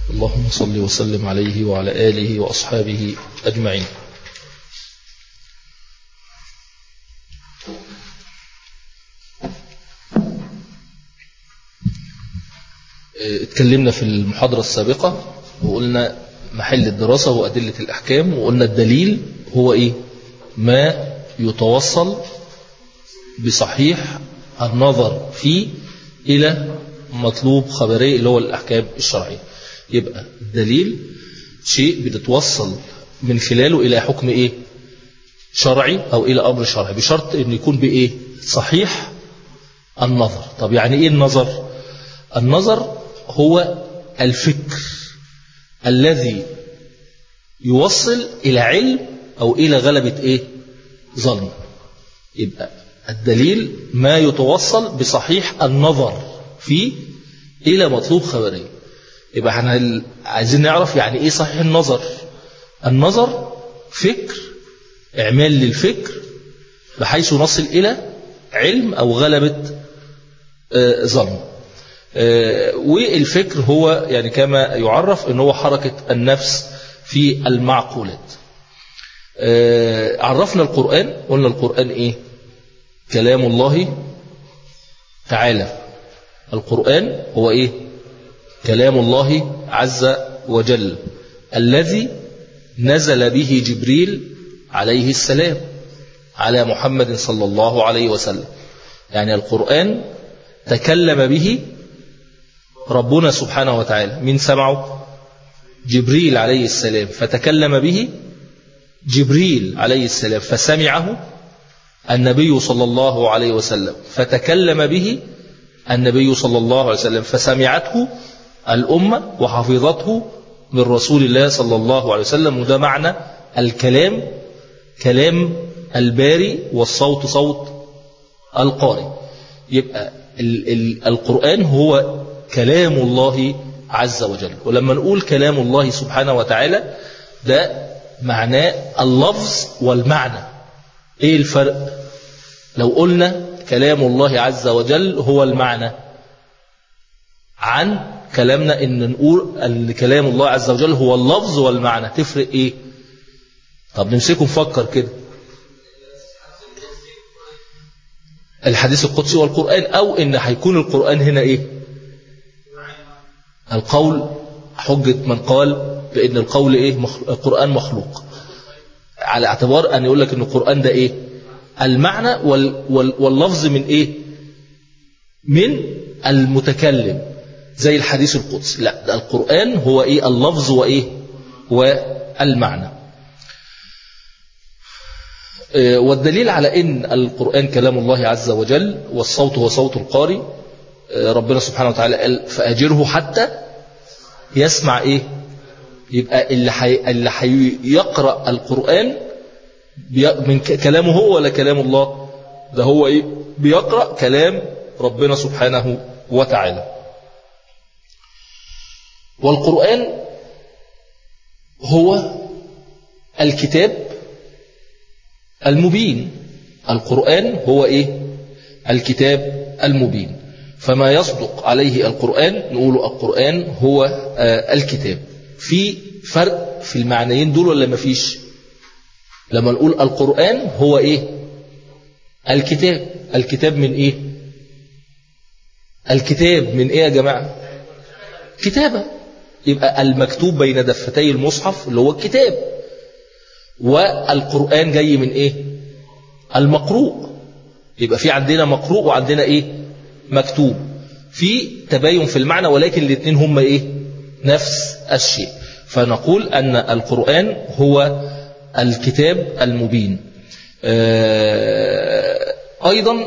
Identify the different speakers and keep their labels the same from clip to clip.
Speaker 1: اللهم صل وسلم عليه وعلى آله وأصحابه أجمعين اتكلمنا في المحاضرة السابقة وقلنا محل الدراسة وأدلة الأحكام وقلنا الدليل هو إيه ما يتوصل بصحيح النظر فيه إلى مطلوب خبري اللي هو الأحكام الشرعية يبقى الدليل شيء بتتوصل من خلاله إلى حكم إيه شرعي أو إلى أمر شرعي بشرط أن يكون بإيه صحيح النظر طب يعني إيه النظر النظر هو الفكر الذي يوصل إلى علم أو إلى غلبة إيه ظن يبقى الدليل ما يتوصل بصحيح النظر فيه إلى مطلوب خبري يبقى احنا عايزين نعرف يعني إيه صحيح النظر النظر فكر إعمال للفكر بحيث نصل إلى علم أو غلبة آه ظن آه والفكر هو يعني كما يعرف ان هو حركة النفس في المعقولات آه عرفنا القرآن قلنا القرآن ايه كلام الله تعالى القرآن هو ايه كلام الله عز وجل الذي نزل به جبريل عليه السلام على محمد صلى الله عليه وسلم يعني القرآن تكلم به ربنا سبحانه وتعالى من سمعه جبريل عليه السلام فتكلم به جبريل عليه السلام فسمعه النبي صلى الله عليه وسلم فتكلم به النبي صلى الله عليه وسلم فسمعته الأمة وحفظته من رسول الله صلى الله عليه وسلم وده معنى الكلام كلام الباري والصوت صوت القارئ يبقى ال ال القرآن هو كلام الله عز وجل ولما نقول كلام الله سبحانه وتعالى ده معناه اللفظ والمعنى ايه الفرق لو قلنا كلام الله عز وجل هو المعنى عن كلامنا ان نقول ان كلام الله عز وجل هو اللفظ والمعنى تفرق ايه طب نمسكه نفكر كده الحديث القدسي والقرآن او ان هيكون القرآن هنا ايه القول حجة من قال بأن القول إيه مخلوق القرآن مخلوق على اعتبار أن يقول لك أن القرآن ده إيه المعنى وال وال واللفظ من إيه من المتكلم زي الحديث القدسي لا ده القرآن هو إيه اللفظ وإيه والمعنى والدليل على أن القرآن كلام الله عز وجل والصوت هو صوت القارئ ربنا سبحانه وتعالى قال فأجره حتى يسمع إيه يبقى اللي حي... اللي هيقرأ القرآن بي... من ك... كلامه هو ولا كلام الله ده هو إيه بيقرأ كلام ربنا سبحانه وتعالى والقرآن هو الكتاب المبين القرآن هو إيه الكتاب المبين فما يصدق عليه القرآن نقول القرآن هو الكتاب في فرق في المعنيين دول ولا ما فيش لما نقول القرآن هو ايه الكتاب الكتاب من ايه الكتاب من ايه يا جماعة كتابة يبقى المكتوب بين دفتي المصحف اللي هو الكتاب والقرآن جاي من ايه المقروء يبقى في عندنا مقروء وعندنا ايه مكتوب في تباين في المعنى ولكن الاثنين هم ايه نفس الشيء فنقول أن القرآن هو الكتاب المبين أيضا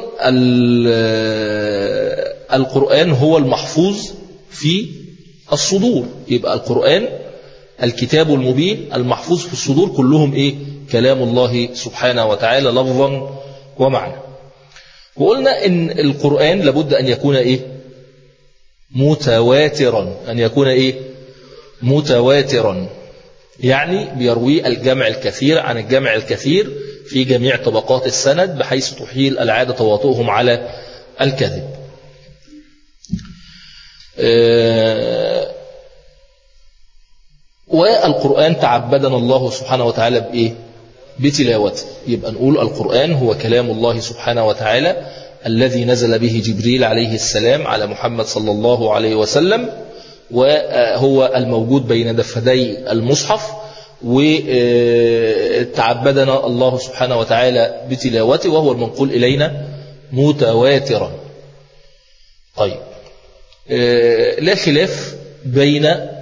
Speaker 1: القرآن هو المحفوظ في الصدور يبقى القرآن الكتاب المبين المحفوظ في الصدور كلهم إيه كلام الله سبحانه وتعالى لفظا ومعنى وقلنا إن القرآن لابد أن يكون إيه متواترا أن يكون إيه متواترا يعني بيروي الجمع الكثير عن الجمع الكثير في جميع طبقات السند بحيث تحيل العادة تواطؤهم على الكذب والقرآن تعبدنا الله سبحانه وتعالى بإيه بتلاوته يبقى نقول القرآن هو كلام الله سبحانه وتعالى الذي نزل به جبريل عليه السلام على محمد صلى الله عليه وسلم وهو الموجود بين دفدي المصحف وتعبدنا الله سبحانه وتعالى بتلاوته وهو المنقول إلينا متواترا طيب لا خلاف بين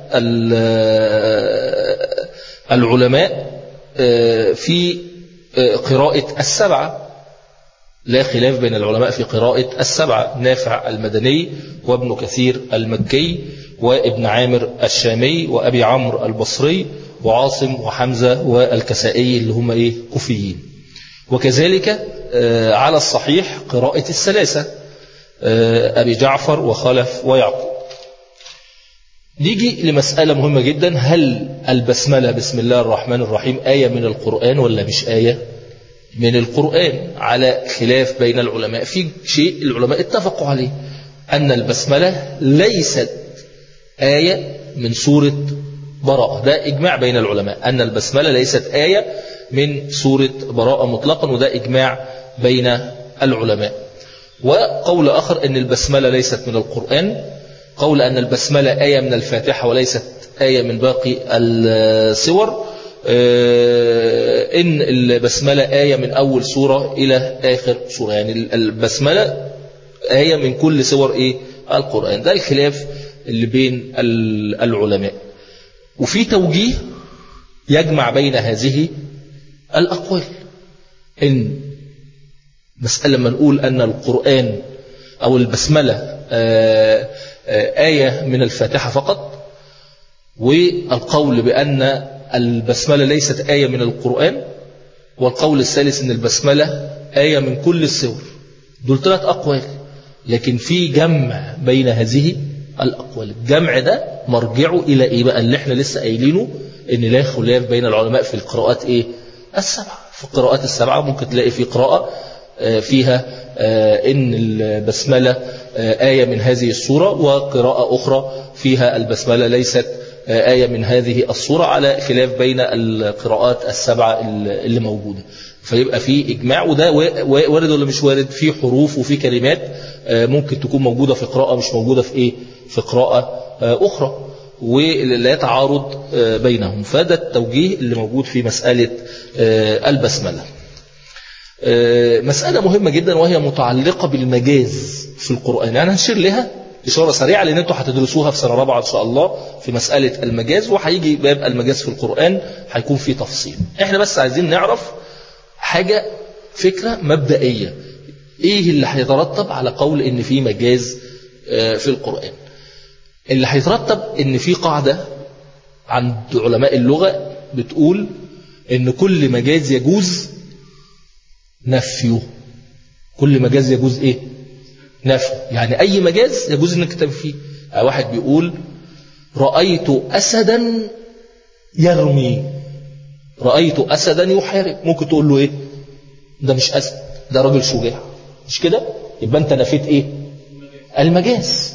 Speaker 1: العلماء في قراءة السبعة لا خلاف بين العلماء في قراءة السبعة نافع المدني وابن كثير المكي وابن عامر الشامي وأبي عمرو البصري وعاصم وحمزة والكسائي اللي هم إيه كوفيين وكذلك على الصحيح قراءة الثلاثة أبي جعفر وخلف ويعقوب نيجي لمسألة مهمة جدا هل البسملة بسم الله الرحمن الرحيم آية من القرآن ولا مش آية من القرآن على خلاف بين العلماء في شيء العلماء اتفقوا عليه أن البسملة ليست آية من سورة براءة ده إجماع بين العلماء أن البسملة ليست آية من سورة براءة مطلقا وده إجماع بين العلماء وقول آخر أن البسملة ليست من القرآن قول أن البسملة آية من الفاتحة وليست آية من باقي السور إن البسملة آية من أول سورة إلى آخر سورة يعني البسملة آية من كل سور إيه القرآن ده الخلاف اللي بين العلماء وفي توجيه يجمع بين هذه الأقوال إن مسألة لما نقول أن القرآن أو البسملة آية من الفاتحة فقط والقول بأن البسملة ليست آية من القرآن والقول الثالث أن البسملة آية من كل السور دول ثلاث أقوال لكن في جمع بين هذه الأقوال الجمع ده مرجعه إلى إيه بقى اللي احنا لسه قايلينه إن لا خلاف بين العلماء في القراءات إيه السبعة في القراءات السبعة ممكن تلاقي في قراءة فيها إن البسملة آية من هذه الصورة وقراءة أخرى فيها البسملة ليست آية من هذه الصورة على خلاف بين القراءات السبعة اللي موجودة فيبقى في إجماع وده وارد ولا مش وارد في حروف وفي كلمات ممكن تكون موجودة في قراءة مش موجودة في إيه في قراءة أخرى ولا يتعارض بينهم فده التوجيه اللي موجود في مسألة البسملة مسألة مهمة جدا وهي متعلقة بالمجاز في القرآن يعني هنشير لها إشارة سريعة لأن أنتوا هتدرسوها في سنة رابعة إن شاء الله في مسألة المجاز وهيجي باب المجاز في القرآن هيكون فيه تفصيل إحنا بس عايزين نعرف حاجة فكرة مبدئية إيه اللي هيترتب على قول إن في مجاز في القرآن اللي هيترتب إن في قاعدة عند علماء اللغة بتقول إن كل مجاز يجوز نفيه كل مجاز يجوز إيه نفي يعني أي مجاز يجوز أنك تنفيه يعني واحد بيقول رأيت أسدا يرمي رأيت أسدا يحارب ممكن تقول له إيه ده مش أسد ده راجل شجاع مش كده يبقى أنت نفيت إيه المجاز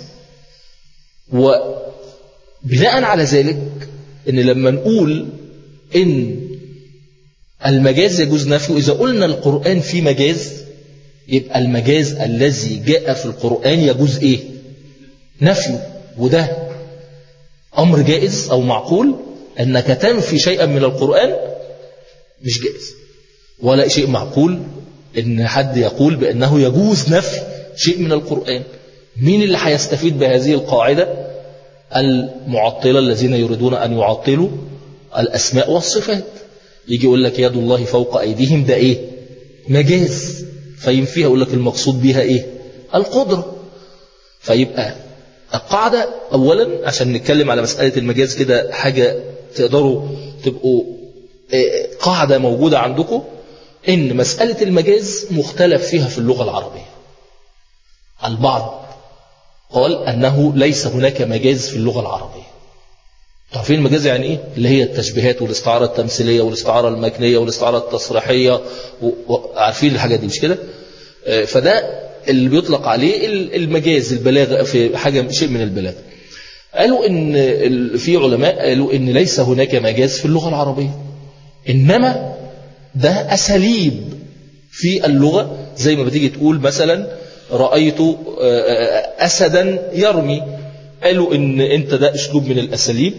Speaker 1: وبناء على ذلك إن لما نقول إن المجاز يجوز نفيه إذا قلنا القرآن فيه مجاز يبقى المجاز الذي جاء في القرآن يجوز إيه نفيه وده أمر جائز أو معقول أنك تنفي شيئا من القرآن مش جائز ولا شيء معقول أن حد يقول بأنه يجوز نفي شيء من القرآن مين اللي هيستفيد بهذه القاعدة المعطلة الذين يريدون أن يعطلوا الأسماء والصفات يجي يقول لك يد الله فوق أيديهم ده إيه مجاز فينفيها يقول لك المقصود بها إيه القدرة فيبقى القاعدة أولا عشان نتكلم على مسألة المجاز كده حاجة تقدروا تبقوا قاعدة موجودة عندكم إن مسألة المجاز مختلف فيها في اللغة العربية البعض قال أنه ليس هناك مجاز في اللغة العربية تعرفين المجاز يعني إيه؟ اللي هي التشبيهات والاستعارة التمثيلية والاستعارة المكنية والاستعارة التصريحية وعارفين الحاجات دي مش كده فده اللي بيطلق عليه المجاز البلاغة في حاجة شيء من البلاغة قالوا ان ال- في علماء قالوا ان ليس هناك مجاز في اللغة العربية انما ده اساليب في اللغة زي ما بتيجي تقول مثلا رأيت آه، آه، أسدا يرمي قالوا إن أنت ده أسلوب من الأساليب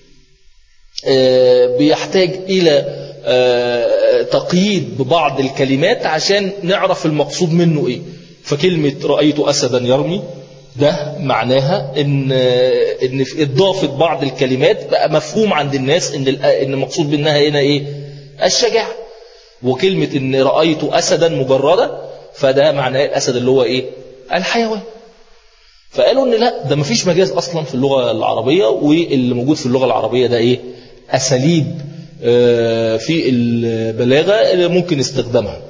Speaker 1: آه، بيحتاج إلى آه، تقييد ببعض الكلمات عشان نعرف المقصود منه إيه فكلمة رأيت أسدا يرمي ده معناها إن آه، إن في إضافة بعض الكلمات بقى مفهوم عند الناس إن الأ- إن المقصود منها هنا إيه الشجاعة وكلمة إن رأيت أسدا مجردة فده معناه الأسد اللي هو إيه الحيوان فقالوا ان لا ده مفيش مجاز اصلا في اللغه العربيه واللي موجود في اللغه العربيه ده ايه اساليب آه، في البلاغه اللي ممكن استخدامها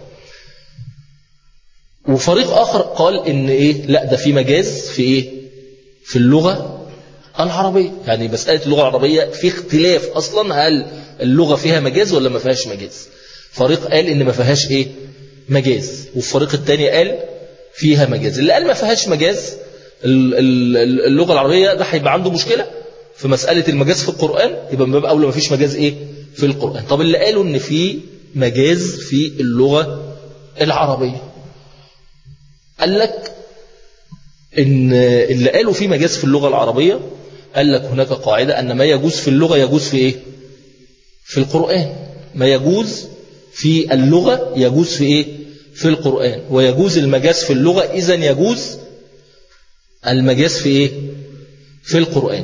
Speaker 1: وفريق اخر قال ان ايه لا ده في مجاز في ايه في اللغه العربيه يعني مساله اللغه العربيه في اختلاف اصلا هل اللغه فيها مجاز ولا ما فيهاش مجاز فريق قال ان ما فيهاش ايه مجاز والفريق الثاني قال فيها مجاز اللي قال ما فيهاش مجاز ال- ال- اللغة العربية ده هيبقى عنده مشكلة في مسألة المجاز في القرآن يبقى من باب أولى ما فيش مجاز إيه في القرآن طب اللي قالوا إن في مجاز في اللغة العربية قال لك إن اللي قالوا في مجاز في اللغة العربية قال لك هناك قاعدة أن ما يجوز في اللغة يجوز في إيه في القرآن ما يجوز في اللغة يجوز في إيه في القرآن ويجوز المجاز في اللغة إذا يجوز المجاز في إيه في القرآن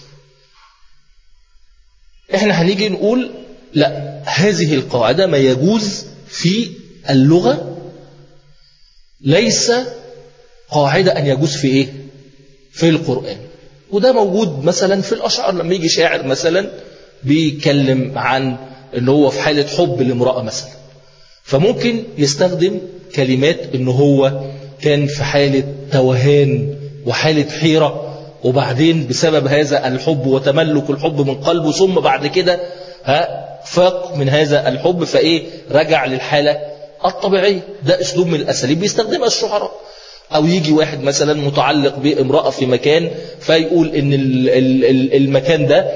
Speaker 1: احنا هنيجي نقول لا هذه القاعدة ما يجوز في اللغة ليس قاعدة أن يجوز في إيه في القرآن وده موجود مثلا في الأشعار لما يجي شاعر مثلا بيتكلم عن ان هو في حالة حب لامرأة مثلا فممكن يستخدم كلمات ان هو كان في حالة توهان وحالة حيرة وبعدين بسبب هذا الحب وتملك الحب من قلبه ثم بعد كده ها فاق من هذا الحب فايه رجع للحالة الطبيعية ده اسلوب من الاساليب بيستخدمها الشعراء أو يجي واحد مثلا متعلق بامرأة في مكان فيقول إن ال- ال- ال- المكان ده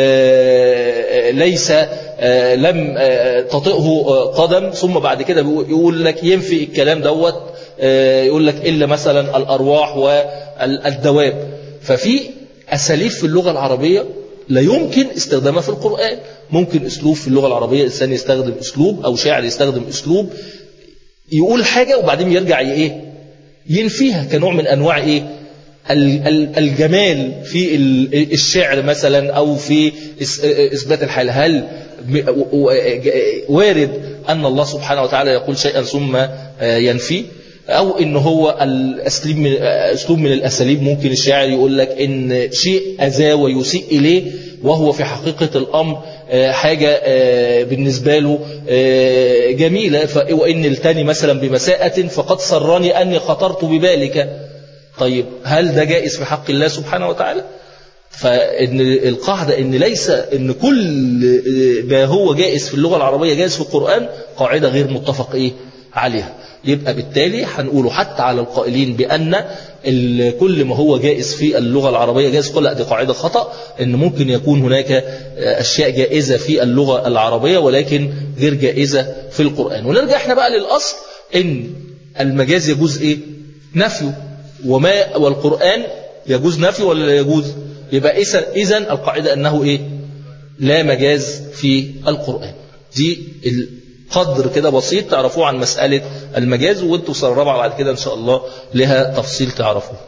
Speaker 1: آه، ليس آه، لم آه، تطئه آه، قدم ثم بعد كده بيقول- يقول لك ينفي الكلام دوت آه، يقول لك إلا مثلا الأرواح والدواب ففي أساليب في اللغة العربية لا يمكن استخدامها في القرآن ممكن أسلوب في اللغة العربية إنسان يستخدم أسلوب أو شاعر يستخدم أسلوب يقول حاجة وبعدين يرجع إيه ينفيها كنوع من أنواع إيه ال- ال- الجمال في ال- الشعر مثلا أو في إس- إثبات الحال هل م- و- و- وارد أن الله سبحانه وتعالى يقول شيئا ثم ينفي أو إن هو الأسلوب من, أسلوب من الأساليب ممكن الشاعر يقول لك إن شيء أذى ويسيء إليه وهو في حقيقة الأمر آه، حاجة آه، بالنسبة له آه، جميلة ف- وإن التاني مثلا بمساءة فقد سرني أني خطرت ببالك طيب هل ده جائز في حق الله سبحانه وتعالى فإن القاعدة إن ليس إن كل ما هو جائز في اللغة العربية جائز في القرآن قاعدة غير متفق إيه عليها يبقى بالتالي هنقوله حتى على القائلين بأن ال- كل ما هو جائز في اللغة العربية جائز كل لا دي قاعدة خطأ إن ممكن يكون هناك أشياء جائزة في اللغة العربية ولكن غير جائزة في القرآن ونرجع احنا بقى للأصل إن المجاز يجوز إيه نفيه وما والقرآن يجوز نفي ولا لا يجوز يبقى إذا إذن القاعدة أنه إيه لا مجاز في القرآن دي القدر كده بسيط تعرفوه عن مسألة المجاز وانتوا سنة رابعة بعد كده إن شاء الله لها تفصيل تعرفوه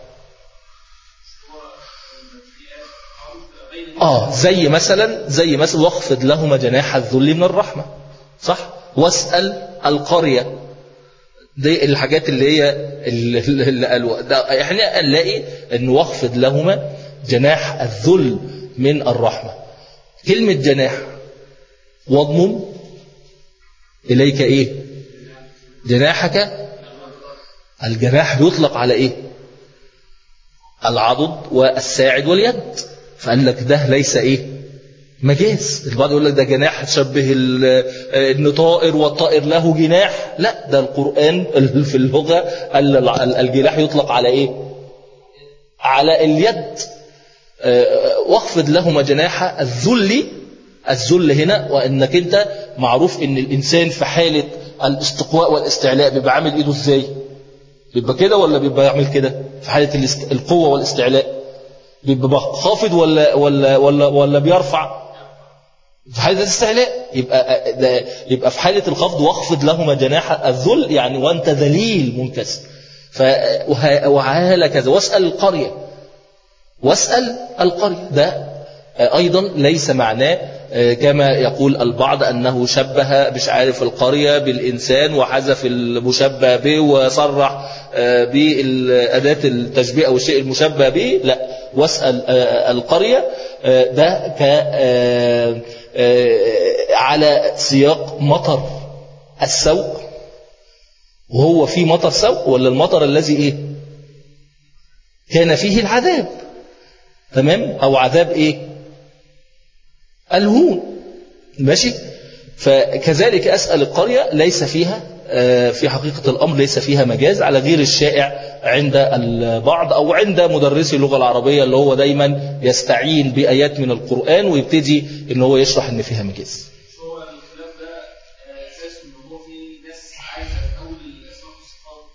Speaker 1: آه زي مثلا زي مثلا واخفض لهما جناح الذل من الرحمة صح واسأل القرية دي الحاجات اللي هي اللي اللي قالوا ده احنا نلاقي ان واخفض لهما جناح الذل من الرحمة كلمة جناح واضمم إليك إيه جناحك الجناح بيطلق على إيه العضد والساعد واليد فقال لك ده ليس إيه مجاز البعض يقول لك ده جناح تشبه ال- ان طائر والطائر له جناح لا ده القرآن في اللغة ال- ال- الجناح يطلق على ايه على اليد آه، واخفض لهما جناح الذل الذل هنا وانك انت معروف ان الانسان في حالة الاستقواء والاستعلاء بيبقى عامل ايده ازاي بيبقى كده ولا بيبقى يعمل كده في حالة الاست- القوة والاستعلاء بيبقى خافض ولا ولا ولا ولا بيرفع في حالة الاستعلاء يبقى ده يبقى في حالة الخفض واخفض لهما جناح الذل يعني وانت ذليل منكسر ف وه- وعلى كذا واسأل القرية واسأل القرية ده أيضا ليس معناه آه، كما يقول البعض أنه شبه مش عارف القرية بالإنسان وحذف المشبه به وصرح آه، بالأداة التشبيه أو الشيء المشبه به لا واسأل آه، القرية آه، ده ك آه، آه، على سياق مطر السوق وهو في مطر سوق ولا المطر الذي ايه كان فيه العذاب تمام او عذاب ايه الهون ماشي فكذلك أسأل القرية ليس فيها آه، في حقيقة الأمر ليس فيها مجاز على غير الشائع عند البعض أو عند مدرسي اللغة العربية اللي هو دايما يستعين بآيات من القرآن ويبتدي ان هو يشرح ان فيها مجاز
Speaker 2: هو الخلاف ده آه، اساسه ان هو في ناس عايزه تقول الاسماء والصفات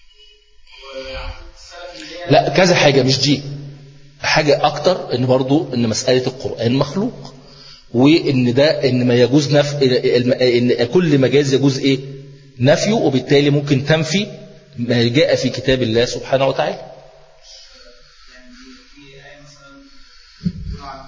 Speaker 2: والسلف اللي هي
Speaker 1: لا كذا حاجة مش دي حاجة أكتر إن برضو إن مسألة القرآن مخلوق وإن ده إن ما يجوز نف إن كل مجاز يجوز إيه نفيه وبالتالي ممكن تنفي ما جاء في كتاب الله سبحانه وتعالى
Speaker 2: يعني في آية مثلا بتقول عن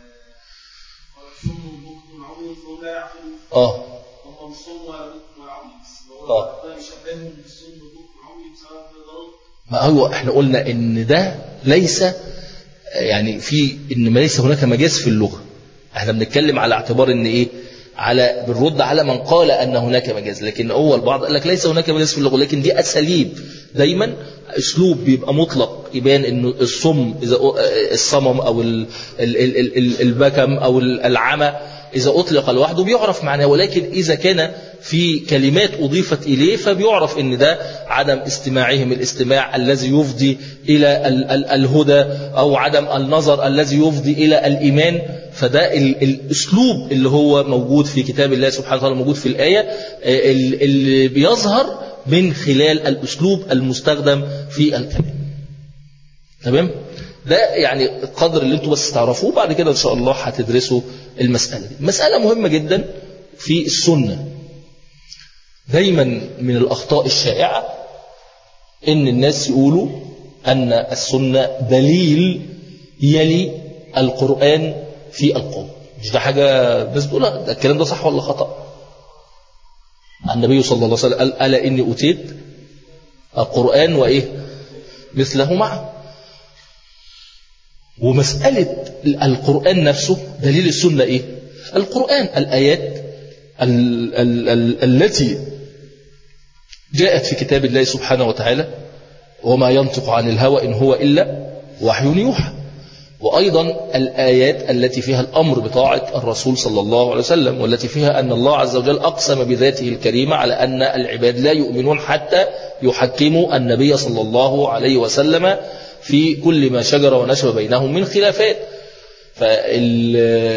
Speaker 2: صم وبكم وعمي فهم لا يعقلون
Speaker 1: آه
Speaker 2: هم مش صم ولا بكم ولا عمي بس هو
Speaker 1: آه.
Speaker 2: ربنا بيشبههم بالصم وبكم وعمي بسبب ضرورة
Speaker 1: ما هو احنا قلنا ان ده ليس يعني في ان ما ليس هناك مجاز في اللغة احنا بنتكلم على اعتبار ان ايه على بنرد على من قال ان هناك مجاز لكن هو البعض قال لك ليس هناك مجاز في اللغة لكن دي اساليب دايما اسلوب بيبقى مطلق يبان انه الصم اذا الصمم او ال- ال- ال- ال- ال- البكم او العمى إذا أطلق لوحده بيعرف معناه ولكن إذا كان في كلمات أضيفت إليه فبيعرف أن ده عدم استماعهم الاستماع الذي يفضي إلى ال- ال- الهدى أو عدم النظر الذي يفضي إلى الإيمان فده ال- الأسلوب اللي هو موجود في كتاب الله سبحانه وتعالى موجود في الآية آه، ال- اللي بيظهر من خلال الأسلوب المستخدم في الكلام تمام ده يعني القدر اللي انتوا بس تعرفوه بعد كده ان شاء الله هتدرسوا المسألة دي مسألة مهمة جدا في السنة دايما من الأخطاء الشائعة ان الناس يقولوا ان السنة دليل يلي القرآن في القول مش ده حاجة الناس بتقول لا، ده الكلام ده صح ولا خطأ النبي صلى الله عليه وسلم قال ألا إني أوتيت القرآن وإيه مثله معه ومسألة القرآن نفسه دليل السنة إيه القرآن الآيات ال ال ال التي جاءت في كتاب الله سبحانه وتعالى وما ينطق عن الهوى إن هو إلا وحي يوحى وأيضا الآيات التي فيها الأمر بطاعة الرسول صلى الله عليه وسلم والتي فيها أن الله عز وجل أقسم بذاته الكريمة على أن العباد لا يؤمنون حتى يحكموا النبي صلى الله عليه وسلم في كل ما شجر ونشب بينهم من خلافات فال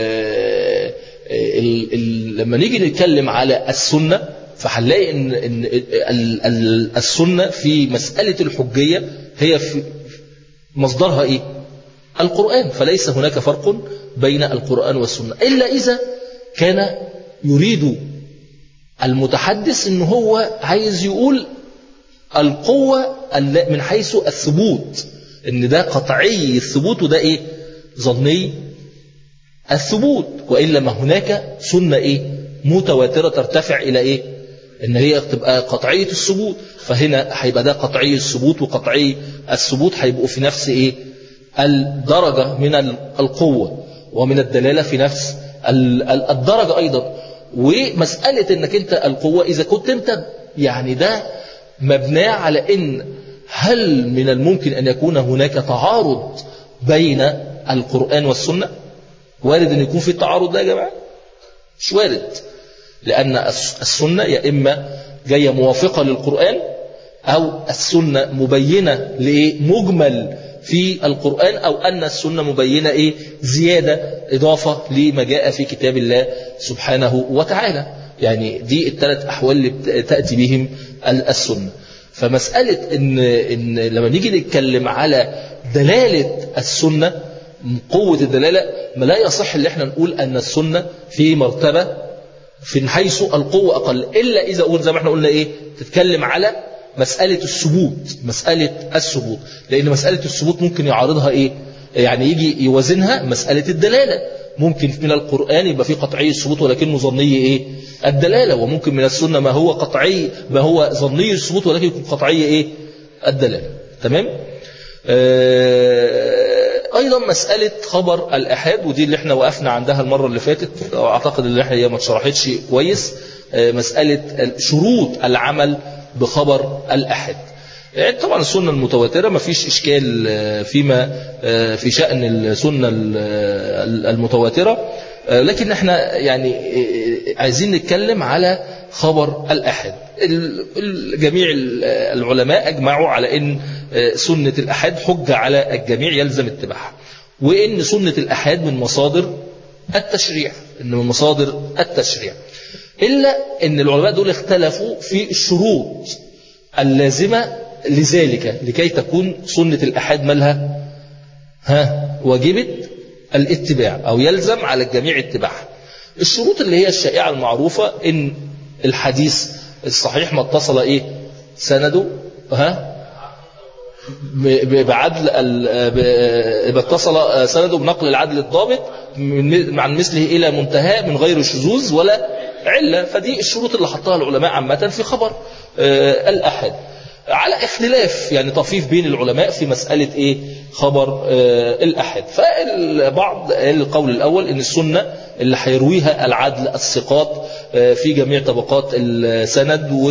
Speaker 1: ال... ال... لما نيجي نتكلم على السنة فهنلاقي ان, إن ال... ال... السنة في مسألة الحجية هي في مصدرها ايه القرآن فليس هناك فرق بين القرآن والسنة إلا إذا كان يريد المتحدث ان هو عايز يقول القوة الل- من حيث الثبوت ان ده قطعي الثبوت وده ايه ظني الثبوت وإلا ما هناك سنة إيه متواترة ترتفع إلى إيه إن هي تبقى قطعية الثبوت فهنا هيبقى ده قطعي الثبوت وقطعي الثبوت هيبقوا في نفس إيه الدرجة من ال- القوة ومن الدلالة في نفس ال- ال- الدرجة أيضا ومسألة إنك أنت القوة إذا كنت أنت يعني ده مبناه على إن هل من الممكن أن يكون هناك تعارض بين القرآن والسنة وارد أن يكون في تعارض ده يا جماعة مش وارد لأن الس- السنة يا إما جاية موافقة للقرآن أو السنة مبينة لمجمل في القرآن أو أن السنة مبينة إيه زيادة إضافة لما جاء في كتاب الله سبحانه وتعالى يعني دي الثلاث أحوال اللي تأتي بهم السنة فمسألة إن, إن لما نيجي نتكلم على دلالة السنة قوة الدلالة ما لا يصح اللي احنا نقول أن السنة في مرتبة في حيث القوة أقل إلا إذا قلنا زي ما احنا قلنا إيه تتكلم على مسألة الثبوت مسألة الثبوت لأن مسألة الثبوت ممكن يعارضها إيه يعني يجي يوازنها مسألة الدلالة ممكن من القرآن يبقى فيه قطعي الثبوت ولكنه ظني إيه الدلالة وممكن من السنة ما هو قطعي ما هو ظني الثبوت ولكن يكون قطعي إيه الدلالة تمام آه أيضا مسألة خبر الأحاد ودي اللي احنا وقفنا عندها المرة اللي فاتت أعتقد اللي احنا هي ما اتشرحتش كويس آه مسألة شروط العمل بخبر الأحد يعني طبعا السنة المتواترة ما فيش إشكال فيما في شأن السنة المتواترة لكن احنا يعني عايزين نتكلم على خبر الأحد جميع العلماء أجمعوا على أن سنة الأحد حجة على الجميع يلزم اتباعها وأن سنة الأحد من مصادر التشريع أن من مصادر التشريع إلا أن العلماء دول اختلفوا في الشروط اللازمة لذلك لكي تكون سنة الأحد مالها ها واجبت الاتباع أو يلزم على الجميع اتباعها الشروط اللي هي الشائعة المعروفة إن الحديث الصحيح ما اتصل إيه سنده ها بعدل اتصل سنده بنقل العدل الضابط عن مثله إلى منتهى من غير شذوذ ولا علة فدي الشروط اللي حطها العلماء عامة في خبر الأحد على اختلاف يعني طفيف بين العلماء في مسألة إيه خبر الأحد فالبعض القول الأول إن السنة اللي هيرويها العدل الثقات في جميع طبقات السند و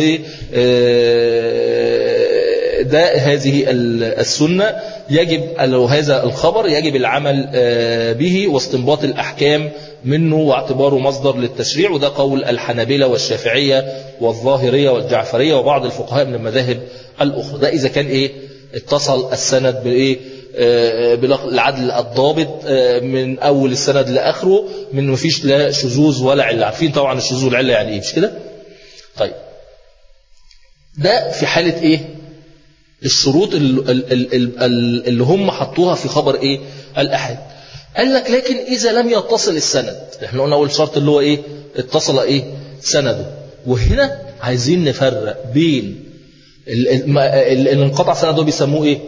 Speaker 1: ده هذه السنة يجب لو هذا الخبر يجب العمل به واستنباط الأحكام منه واعتباره مصدر للتشريع وده قول الحنابلة والشافعية والظاهرية والجعفرية وبعض الفقهاء من المذاهب الأخرى ده إذا كان إيه اتصل السند بإيه بالعدل الضابط من أول السند لآخره من ما فيش لا شذوذ ولا علة عارفين طبعا الشذوذ والعلة يعني إيه مش كده طيب ده في حالة إيه الشروط اللي هم حطوها في خبر إيه الأحد قال لك لكن إذا لم يتصل السند احنا قلنا أول شرط اللي هو إيه اتصل إيه سنده وهنا عايزين نفرق بين اللي انقطع سنده بيسموه إيه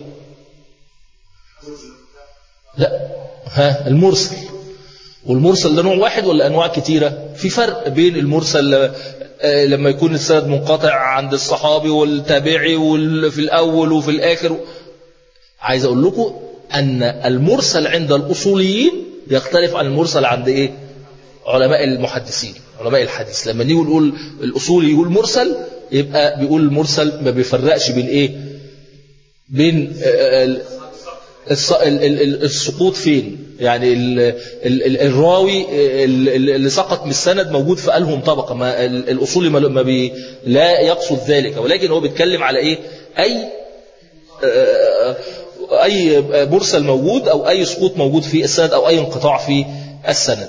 Speaker 1: لا ها المرسل والمرسل ده نوع واحد ولا أنواع كتيرة في فرق بين المرسل لما يكون السند منقطع عند الصحابي والتابعي في الأول وفي الآخر عايز أقول لكم أن المرسل عند الأصوليين يختلف عن المرسل عند إيه علماء المحدثين علماء الحديث لما نيجي نقول الأصولي يقول مرسل يبقى بيقول المرسل ما بيفرقش بين إيه بين السقوط فين يعني الراوي اللي سقط من السند موجود في ألهم طبقة ما الأصولي ما بي لا يقصد ذلك ولكن هو بيتكلم على إيه أي أي مرسل موجود أو أي سقوط موجود في السند أو أي انقطاع في السند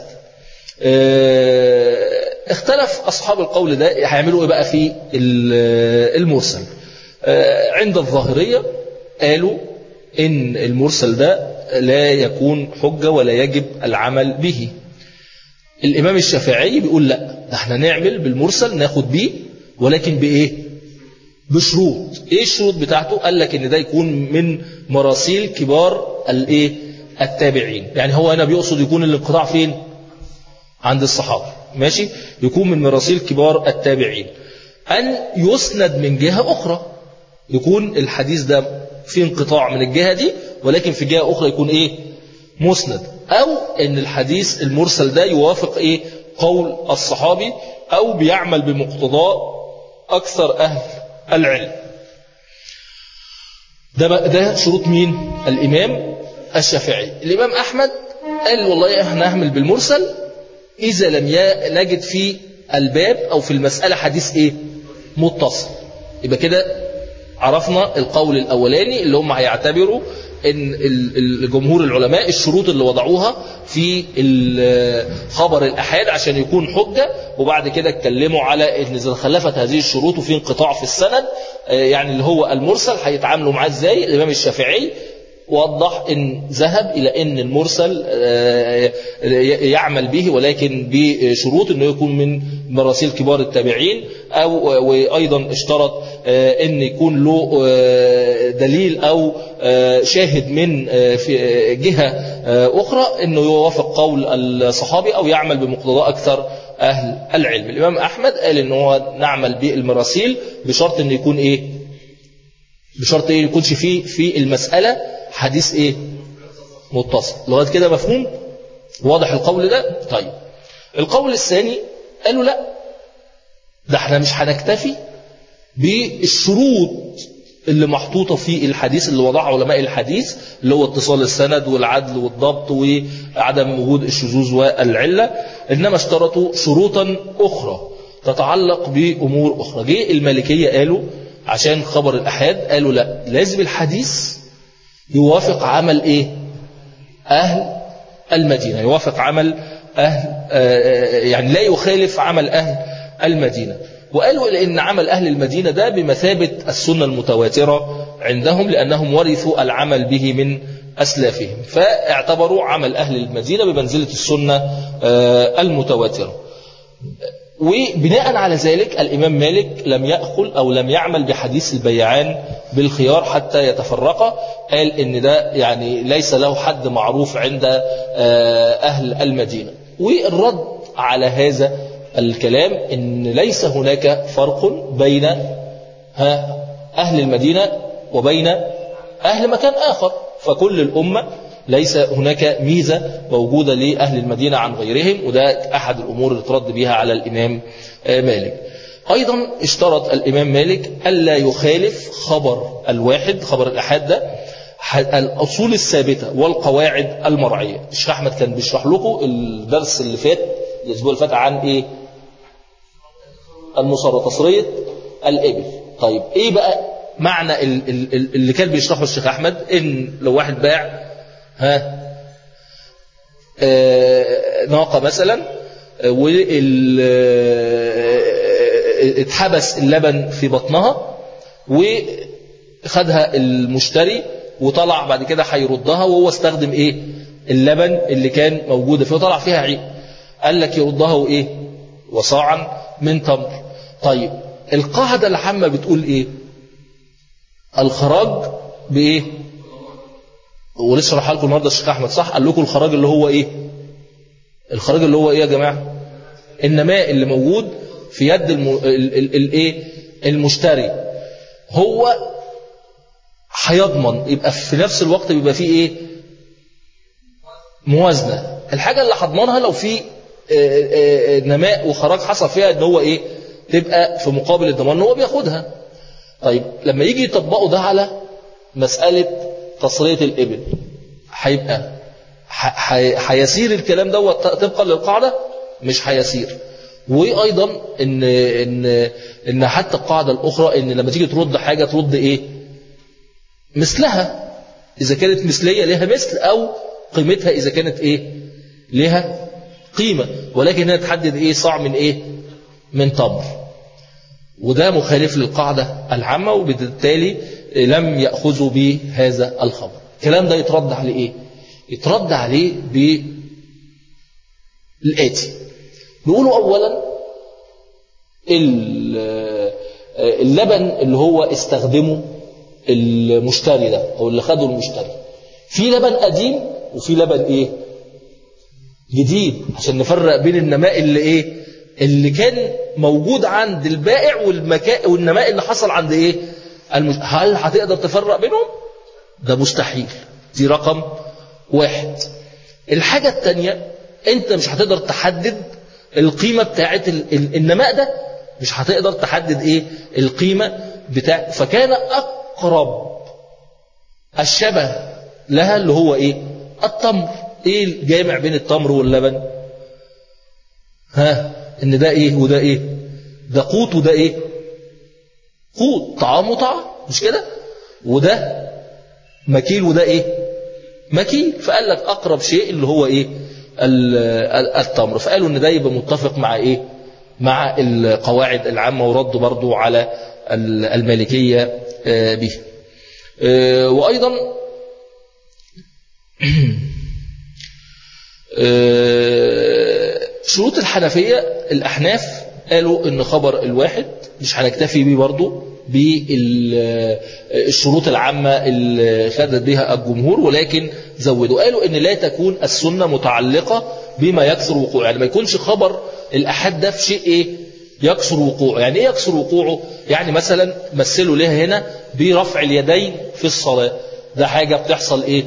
Speaker 1: اختلف أصحاب القول ده هيعملوا إيه بقى في المرسل عند الظاهرية قالوا إن المرسل ده لا يكون حجة ولا يجب العمل به الإمام الشافعي بيقول لا ده احنا نعمل بالمرسل ناخد بيه ولكن بإيه بشروط ايه الشروط بتاعته قال لك ان ده يكون من مراسيل كبار الايه التابعين يعني هو هنا بيقصد يكون الانقطاع فين عند الصحابة ماشي يكون من مراسيل كبار التابعين أن يسند من جهة أخرى يكون الحديث ده في انقطاع من الجهة دي ولكن في جهة أخرى يكون إيه مسند أو أن الحديث المرسل ده يوافق إيه قول الصحابي أو بيعمل بمقتضاه أكثر أهل العلم ده ده شروط مين الإمام الشافعي الإمام أحمد قال والله احنا نعمل بالمرسل إذا لم نجد في الباب أو في المسألة حديث إيه متصل يبقى كده عرفنا القول الأولاني اللي هم هيعتبروا ان ال- ال- جمهور العلماء الشروط اللي وضعوها في ال- خبر الأحاد عشان يكون حجة وبعد كده اتكلموا على ان اذا خلفت هذه الشروط وفي انقطاع في السند آه، يعني اللي هو المرسل هيتعاملوا معاه ازاي الإمام الشافعي وضح ان ذهب الى ان المرسل آه، يعمل به ولكن بشروط انه يكون من مراسيل كبار التابعين او وايضا اشترط آه، ان يكون له آه، دليل او آه، شاهد من آه، في آه، جهه آه، اخرى انه يوافق قول الصحابي او يعمل بمقتضى اكثر اهل العلم الامام احمد قال ان هو نعمل بالمراسيل بشرط ان يكون ايه بشرط ايه يكونش فيه في المساله حديث ايه متصل لغايه كده مفهوم واضح القول ده طيب القول الثاني قالوا لا ده احنا مش هنكتفي بالشروط اللي محطوطة في الحديث اللي وضعها علماء الحديث اللي هو اتصال السند والعدل والضبط وعدم وجود الشذوذ والعلة إنما اشترطوا شروطا أخرى تتعلق بأمور أخرى جه المالكية قالوا عشان خبر الأحاد قالوا لا لازم الحديث يوافق عمل إيه أهل المدينة يوافق عمل أهل آه، يعني لا يخالف عمل أهل المدينة وقالوا لأن عمل أهل المدينة ده بمثابة السنة المتواترة عندهم لأنهم ورثوا العمل به من أسلافهم فاعتبروا عمل أهل المدينة بمنزلة السنة آه، المتواترة وبناء على ذلك الإمام مالك لم يأخل أو لم يعمل بحديث البيعان بالخيار حتى يتفرقا قال إن ده يعني ليس له حد معروف عند آه، أهل المدينة والرد على هذا الكلام إن ليس هناك فرق بين ها أهل المدينة وبين أهل مكان آخر فكل الأمة ليس هناك ميزة موجودة لأهل المدينة عن غيرهم وده أحد الأمور اللي ترد بها على الإمام آه، مالك أيضا اشترط الإمام مالك ألا يخالف خبر الواحد خبر الأحاد ده ح- الأصول الثابتة والقواعد المرعية الشيخ أحمد كان بيشرح لكم الدرس اللي فات الأسبوع اللي فات عن إيه المصر تصرية الإبل طيب إيه بقى معنى ال- ال- ال- اللي كان بيشرحه الشيخ أحمد إن لو واحد باع ها آه، ناقة مثلا آه، وال آه، اتحبس اللبن في بطنها وخدها المشتري وطلع بعد كده هيردها وهو استخدم ايه اللبن اللي كان موجود فيه وطلع فيها عيب قال لك يردها وايه وصاعا من تمر طيب القاعدة العامة بتقول ايه الخراج بايه ولسه شرحها لكم النهارده الشيخ احمد صح قال لكم الخراج اللي هو ايه الخراج اللي هو ايه يا جماعه النماء اللي موجود في يد الم... ال... ال... الايه المشتري هو هيضمن يبقى في نفس الوقت بيبقى فيه ايه موازنه الحاجه اللي هضمنها لو في آه، آه، آه، نماء وخراج حصل فيها ان هو ايه تبقى في مقابل الضمان ان هو بياخدها طيب لما يجي يطبقوا ده على مسألة تصرية الإبل هيبقى ح- ح- هيسير الكلام دوت طبقا للقاعدة مش هيسير وأيضا إن إن إن حتى القاعدة الأخرى إن لما تيجي ترد حاجة ترد إيه مثلها إذا كانت مثلية لها مثل أو قيمتها إذا كانت إيه لها قيمة ولكن هنا تحدد إيه صاع من إيه من تمر وده مخالف للقاعدة العامة وبالتالي لم يأخذوا بهذا الخبر الكلام ده يترد عليه إيه؟ يترد عليه بالآتي نقوله أولا ال- اللبن اللي هو استخدمه المشتري ده أو اللي خده المشتري في لبن قديم وفي لبن إيه جديد عشان نفرق بين النماء اللي ايه اللي كان موجود عند البائع والمكاء والنماء اللي حصل عند ايه المش... هل هتقدر تفرق بينهم ده مستحيل دي رقم واحد الحاجة التانية انت مش هتقدر تحدد القيمة بتاعت ال... ال- النماء ده مش هتقدر تحدد ايه القيمة بتاع فكان اقرب الشبه لها اللي هو ايه التمر ايه الجامع بين التمر واللبن ها ان ده ايه وده ايه ده قوت وده ايه قوت طعام وطعام مش كده وده مكيل وده ايه مكيل فقال لك اقرب شيء اللي هو ايه ال- ال- التمر فقالوا ان ده يبقى متفق مع ايه مع القواعد العامة وردوا برضو على ال- المالكية آه، به آه، وأيضا آه، شروط الحنفية الأحناف قالوا إن خبر الواحد مش هنكتفي بيه برضو بالشروط العامة اللي خدت بها الجمهور ولكن زودوا قالوا إن لا تكون السنة متعلقة بما يكثر وقوعه يعني ما يكونش خبر الأحد ده في شيء إيه يكثر وقوعه يعني إيه يكثر وقوعه يعني مثلا مثلوا لها هنا برفع اليدين في الصلاة ده حاجة بتحصل إيه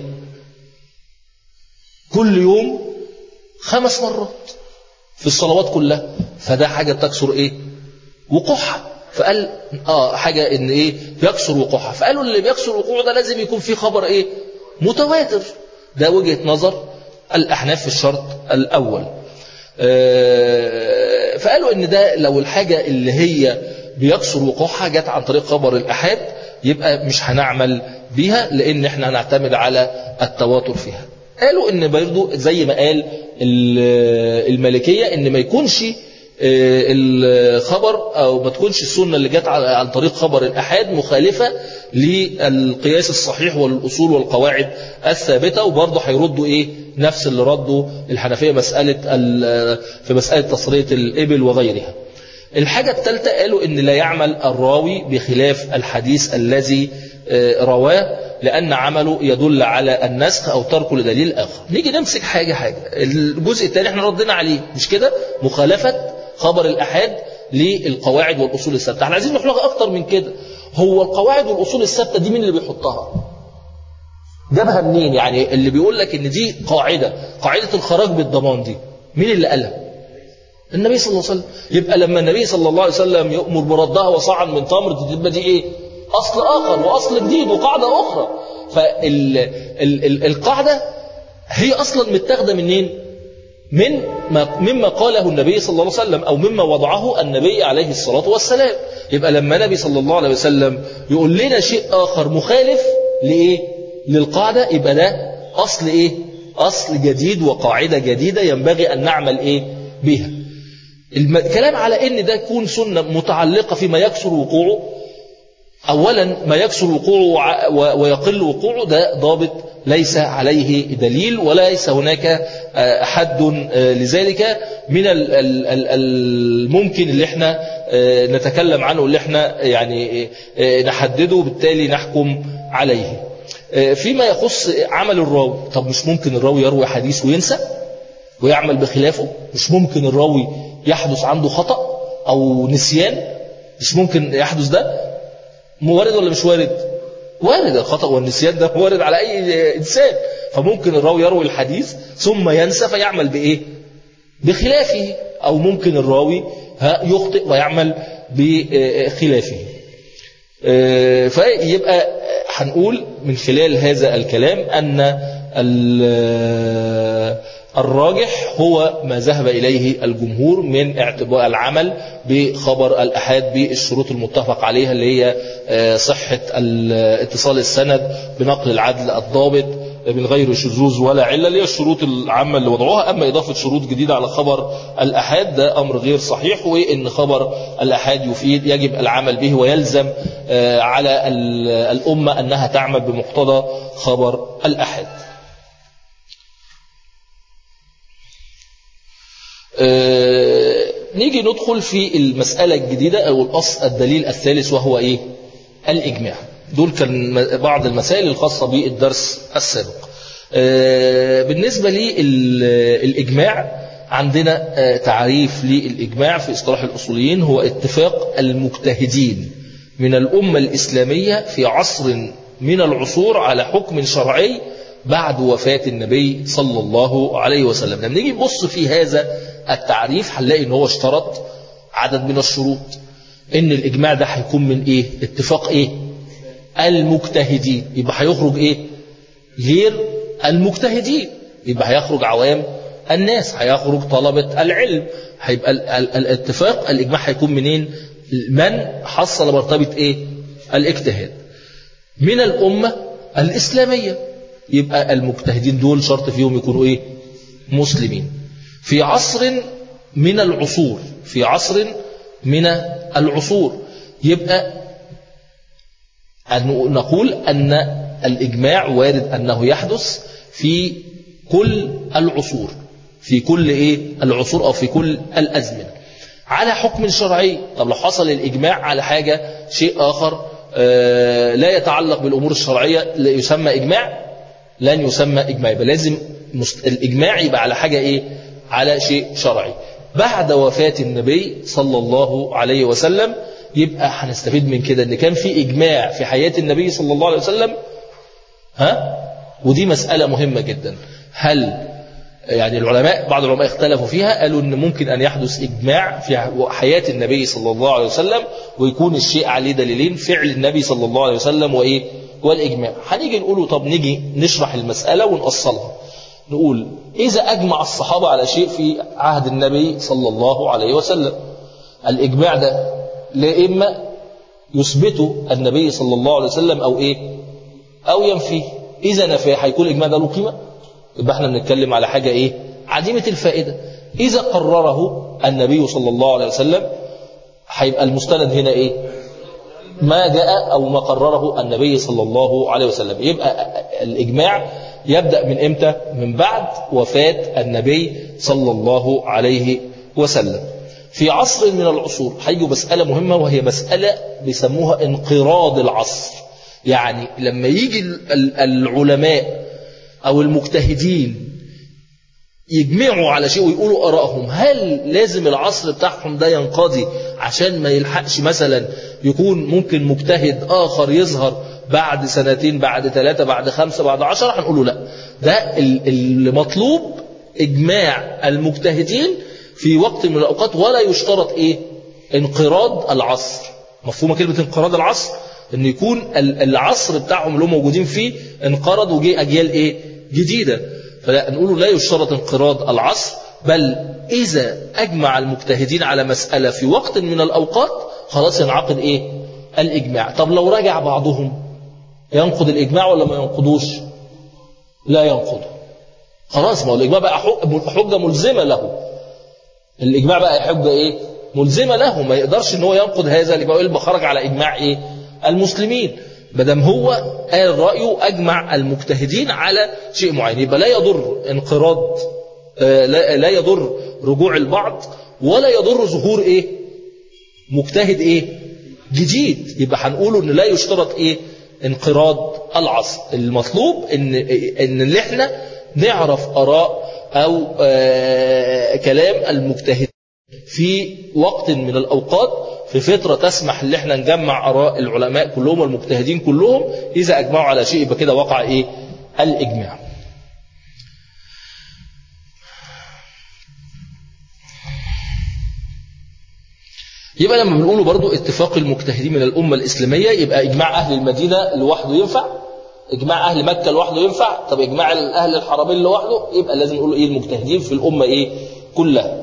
Speaker 1: كل يوم خمس مرات في الصلوات كلها فده حاجة تكسر ايه وقوعها فقال اه حاجة ان ايه يكسر وقوعها فقالوا اللي بيكسر وقوعه ده لازم يكون فيه خبر ايه متواتر ده وجهة نظر الأحناف في الشرط الأول آه، فقالوا ان ده لو الحاجة اللي هي بيكسر وقوعها جت عن طريق خبر الأحاد يبقى مش هنعمل بيها لأن احنا هنعتمد على التواتر فيها قالوا ان برضو زي ما قال ال- المالكية ان ما يكونش آه، الخبر او ما تكونش السنة اللي جت عن عن طريق خبر الأحاد مخالفة للقياس الصحيح والأصول والقواعد الثابتة وبرضه هيردوا ايه نفس اللي ردوا الحنفية مسألة ال- في مسألة تصرية الإبل وغيرها الحاجة الثالثة قالوا ان لا يعمل الراوي بخلاف الحديث الذي آه، رواه لأن عمله يدل على النسخ أو تركه لدليل آخر نيجي نمسك حاجة حاجة الجزء الثاني احنا ردنا عليه مش كده مخالفة خبر الأحاد للقواعد والأصول الثابتة احنا عايزين نحلغ أكتر من كده هو القواعد والأصول الثابتة دي مين اللي بيحطها جابها منين يعني اللي بيقول لك ان دي قاعدة قاعدة الخراج بالضمان دي مين اللي قالها النبي صلى الله عليه وسلم يبقى لما النبي صلى الله عليه وسلم يأمر بردها وصاعا من تمر تبقى دي ايه اصل اخر واصل جديد وقاعدة اخرى فالقاعدة هي اصلا متاخده منين من ما مما قاله النبي صلى الله عليه وسلم او مما وضعه النبي عليه الصلاة والسلام يبقى لما النبي صلى الله عليه وسلم يقول لنا شيء اخر مخالف لايه للقاعدة يبقى ده اصل ايه اصل جديد وقاعدة جديدة ينبغي ان نعمل ايه بها الكلام على ان ده يكون سنة متعلقة فيما يكسر وقوعه اولا ما يكسر وقوعه وع- و- ويقل وقوعه ده ضابط ليس عليه دليل وليس هناك آه، حد آه، لذلك من ال- ال- ال- الممكن اللي احنا آه، نتكلم عنه اللي احنا يعني آه، نحدده وبالتالي نحكم عليه آه، فيما يخص عمل الراوي طب مش ممكن الراوي يروي حديث وينسى ويعمل بخلافه مش ممكن الراوي يحدث عنده خطأ أو نسيان مش ممكن يحدث ده وارد ولا مش وارد وارد الخطأ والنسيان ده وارد على أي إنسان فممكن الراوي يروي الحديث ثم ينسى فيعمل بإيه بخلافه أو ممكن الراوي ها يخطئ ويعمل بخلافه آه، فيبقى هنقول من خلال هذا الكلام أن ال- الراجح هو ما ذهب إليه الجمهور من اعتبار العمل بخبر الأحاد بالشروط المتفق عليها اللي هي آه، صحة ال- اتصال السند بنقل العدل الضابط من غير شذوذ ولا علة اللي هي الشروط العامة اللي وضعوها أما إضافة شروط جديدة على خبر الأحاد ده أمر غير صحيح وإن خبر الأحاد يفيد يجب العمل به ويلزم آه، على ال- الأمة أنها تعمل بمقتضى خبر الأحاد آه، نيجي ندخل في المسألة الجديدة أو الأصل الدليل الثالث وهو إيه الإجماع دول كان م- بعض المسائل الخاصة بالدرس السابق آه، بالنسبة للإجماع عندنا آه، تعريف للإجماع في اصطلاح الأصوليين هو اتفاق المجتهدين من الأمة الإسلامية في عصر من العصور على حكم شرعي بعد وفاة النبي صلى الله عليه وسلم لما نيجي نبص في هذا التعريف هنلاقي ان هو اشترط عدد من الشروط ان الاجماع ده هيكون من ايه اتفاق ايه المجتهدين يبقى هيخرج ايه غير المجتهدين يبقى هيخرج عوام الناس هيخرج طلبة العلم هيبقى ال- ال- الاتفاق الإجماع هيكون منين من حصل مرتبة إيه الاجتهاد من الأمة الإسلامية يبقى المجتهدين دول شرط فيهم يكونوا إيه مسلمين في عصر من العصور في عصر من العصور يبقى أن نقول أن الإجماع وارد أنه يحدث في كل العصور في كل إيه العصور أو في كل الأزمنة على حكم شرعي طب لو حصل الإجماع على حاجة شيء آخر آه لا يتعلق بالأمور الشرعية لا يسمى إجماع لن يسمى إجماع يبقى لازم الإجماع يبقى على حاجة إيه على شيء شرعي بعد وفاة النبي صلى الله عليه وسلم يبقى هنستفيد من كده ان كان في اجماع في حياة النبي صلى الله عليه وسلم ها ودي مسألة مهمة جدا هل يعني العلماء بعض العلماء اختلفوا فيها قالوا ان ممكن ان يحدث اجماع في حياة النبي صلى الله عليه وسلم ويكون الشيء عليه دليلين فعل النبي صلى الله عليه وسلم وايه والاجماع هنيجي نقوله طب نيجي نشرح المسألة ونأصلها نقول إذا أجمع الصحابة على شيء في عهد النبي صلى الله عليه وسلم الإجماع ده لا إما يثبته النبي صلى الله عليه وسلم أو إيه أو ينفيه إذا نفاه هيكون الإجماع ده له قيمة يبقى احنا بنتكلم على حاجة إيه عديمة الفائدة إذا قرره النبي صلى الله عليه وسلم هيبقى المستند هنا إيه ما جاء أو ما قرره النبي صلى الله عليه وسلم يبقى الإجماع يبدأ من إمتى من بعد وفاة النبي صلى الله عليه وسلم في عصر من العصور هيجوا مسألة مهمة وهي مسألة بيسموها انقراض العصر يعني لما يجي العلماء أو المجتهدين يجمعوا على شيء ويقولوا أراءهم هل لازم العصر بتاعهم ده ينقضي عشان ما يلحقش مثلا يكون ممكن مجتهد آخر يظهر بعد سنتين بعد ثلاثة بعد خمسة بعد عشرة هنقوله لا ده المطلوب إجماع المجتهدين في وقت من الأوقات ولا يشترط إيه انقراض العصر مفهومة كلمة انقراض العصر ان يكون العصر بتاعهم اللي هم موجودين فيه انقرض وجي أجيال إيه جديدة فلا نقوله لا يشترط انقراض العصر بل إذا أجمع المجتهدين على مسألة في وقت من الأوقات خلاص ينعقد إيه الإجماع طب لو رجع بعضهم ينقض الإجماع ولا ما ينقضوش لا ينقضه خلاص ما هو الإجماع بقى حجة ملزمة له الإجماع بقى حجة إيه ملزمة له ما يقدرش ان هو ينقض هذا الإجماع يبقى خرج على إجماع إيه المسلمين بدم هو قال رأيه أجمع المجتهدين على شيء معين يبقى لا يضر انقراض لا يضر رجوع البعض ولا يضر ظهور إيه مجتهد إيه جديد يبقى هنقوله ان لا يشترط ايه انقراض العصر المطلوب ان ان اللي احنا نعرف اراء او آه كلام المجتهد في وقت من الاوقات في فتره تسمح ان احنا نجمع اراء العلماء كلهم والمجتهدين كلهم اذا اجمعوا على شيء يبقى كده وقع ايه الاجماع يبقى لما بنقوله برضو اتفاق المجتهدين من الأمة الإسلامية يبقى إجماع أهل المدينة لوحده ينفع إجماع أهل مكة لوحده ينفع طب إجماع أهل الحرمين لوحده يبقى لازم نقول إيه المجتهدين في الأمة إيه كلها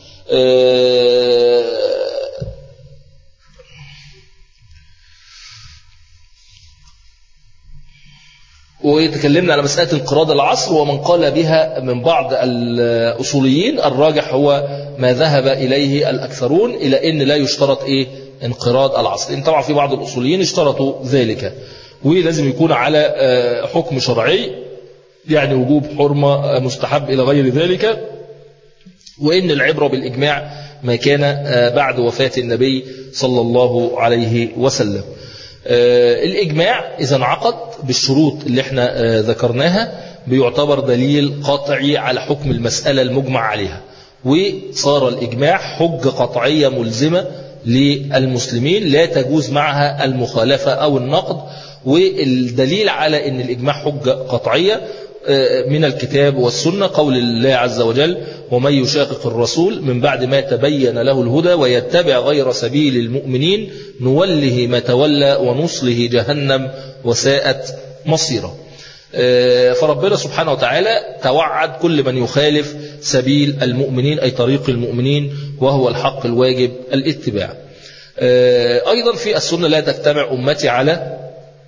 Speaker 1: اه وتكلمنا على مسألة انقراض العصر ومن قال بها من بعض الأصوليين الراجح هو ما ذهب إليه الأكثرون إلى أن لا يشترط إيه انقراض العصر إن طبعا في بعض الأصوليين اشترطوا ذلك ولازم يكون على حكم شرعي يعني وجوب حرمة مستحب إلى غير ذلك وإن العبرة بالإجماع ما كان بعد وفاة النبي صلى الله عليه وسلم الإجماع إذا انعقد بالشروط اللي احنا ذكرناها بيعتبر دليل قطعي على حكم المسألة المجمع عليها وصار الإجماع حجة قطعية ملزمة للمسلمين لا تجوز معها المخالفة أو النقد والدليل على أن الإجماع حجة قطعية من الكتاب والسنة قول الله عز وجل ومن يشاقق الرسول من بعد ما تبين له الهدى ويتبع غير سبيل المؤمنين نوله ما تولى ونصله جهنم وساءت مصيرا فربنا سبحانه وتعالى توعد كل من يخالف سبيل المؤمنين أي طريق المؤمنين وهو الحق الواجب الاتباع أيضا في السنة لا تجتمع أمتي على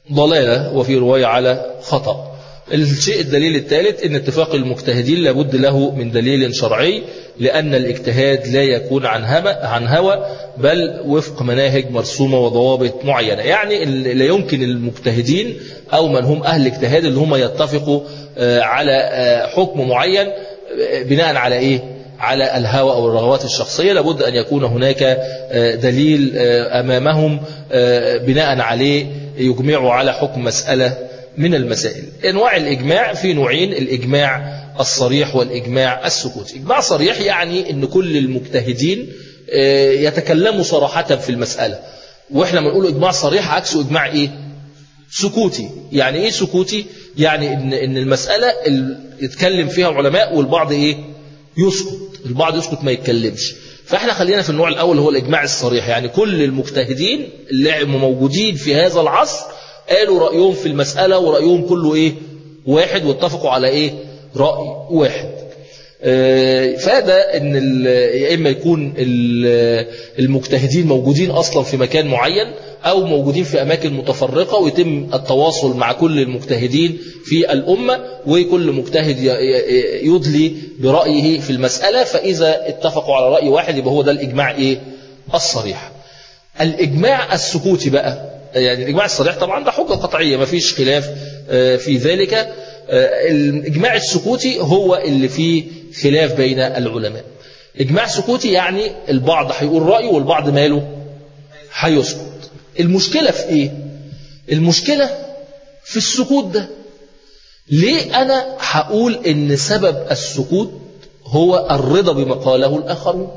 Speaker 1: ضلالة وفي رواية على خطأ الشيء الدليل الثالث ان اتفاق المجتهدين لابد له من دليل شرعي لأن الاجتهاد لا يكون عن هوى عن هوى بل وفق مناهج مرسومة وضوابط معينة يعني لا يمكن المجتهدين أو من هم أهل الاجتهاد اللي هم يتفقوا على حكم معين بناء على إيه على الهوى أو الرغبات الشخصية لابد أن يكون هناك دليل أمامهم بناء عليه يجمعوا على حكم مسألة من المسائل انواع الاجماع في نوعين الاجماع الصريح والاجماع السكوتي اجماع صريح يعني ان كل المجتهدين يتكلموا صراحة في المسألة واحنا بنقول اجماع صريح عكسه اجماع ايه سكوتي يعني ايه سكوتي يعني ان ان المسألة يتكلم فيها العلماء والبعض ايه يسكت البعض يسكت ما يتكلمش فاحنا خلينا في النوع الاول هو الاجماع الصريح يعني كل المجتهدين اللي موجودين في هذا العصر قالوا رأيهم في المسألة ورأيهم كله إيه واحد واتفقوا على إيه رأي واحد فهذا ان يا اما يكون المجتهدين موجودين اصلا في مكان معين او موجودين في اماكن متفرقه ويتم التواصل مع كل المجتهدين في الامه وكل مجتهد يدلي برايه في المساله فاذا اتفقوا على راي واحد يبقى هو ده الاجماع ايه الصريح الاجماع السكوتي بقى يعني الإجماع الصريح طبعا ده حجة قطعية ما فيش خلاف في ذلك الإجماع السكوتي هو اللي فيه خلاف بين العلماء إجماع سكوتي يعني البعض هيقول رأيه والبعض ماله هيسكت المشكلة في إيه المشكلة في السكوت ده ليه أنا هقول إن سبب السكوت هو الرضا بما قاله الآخرون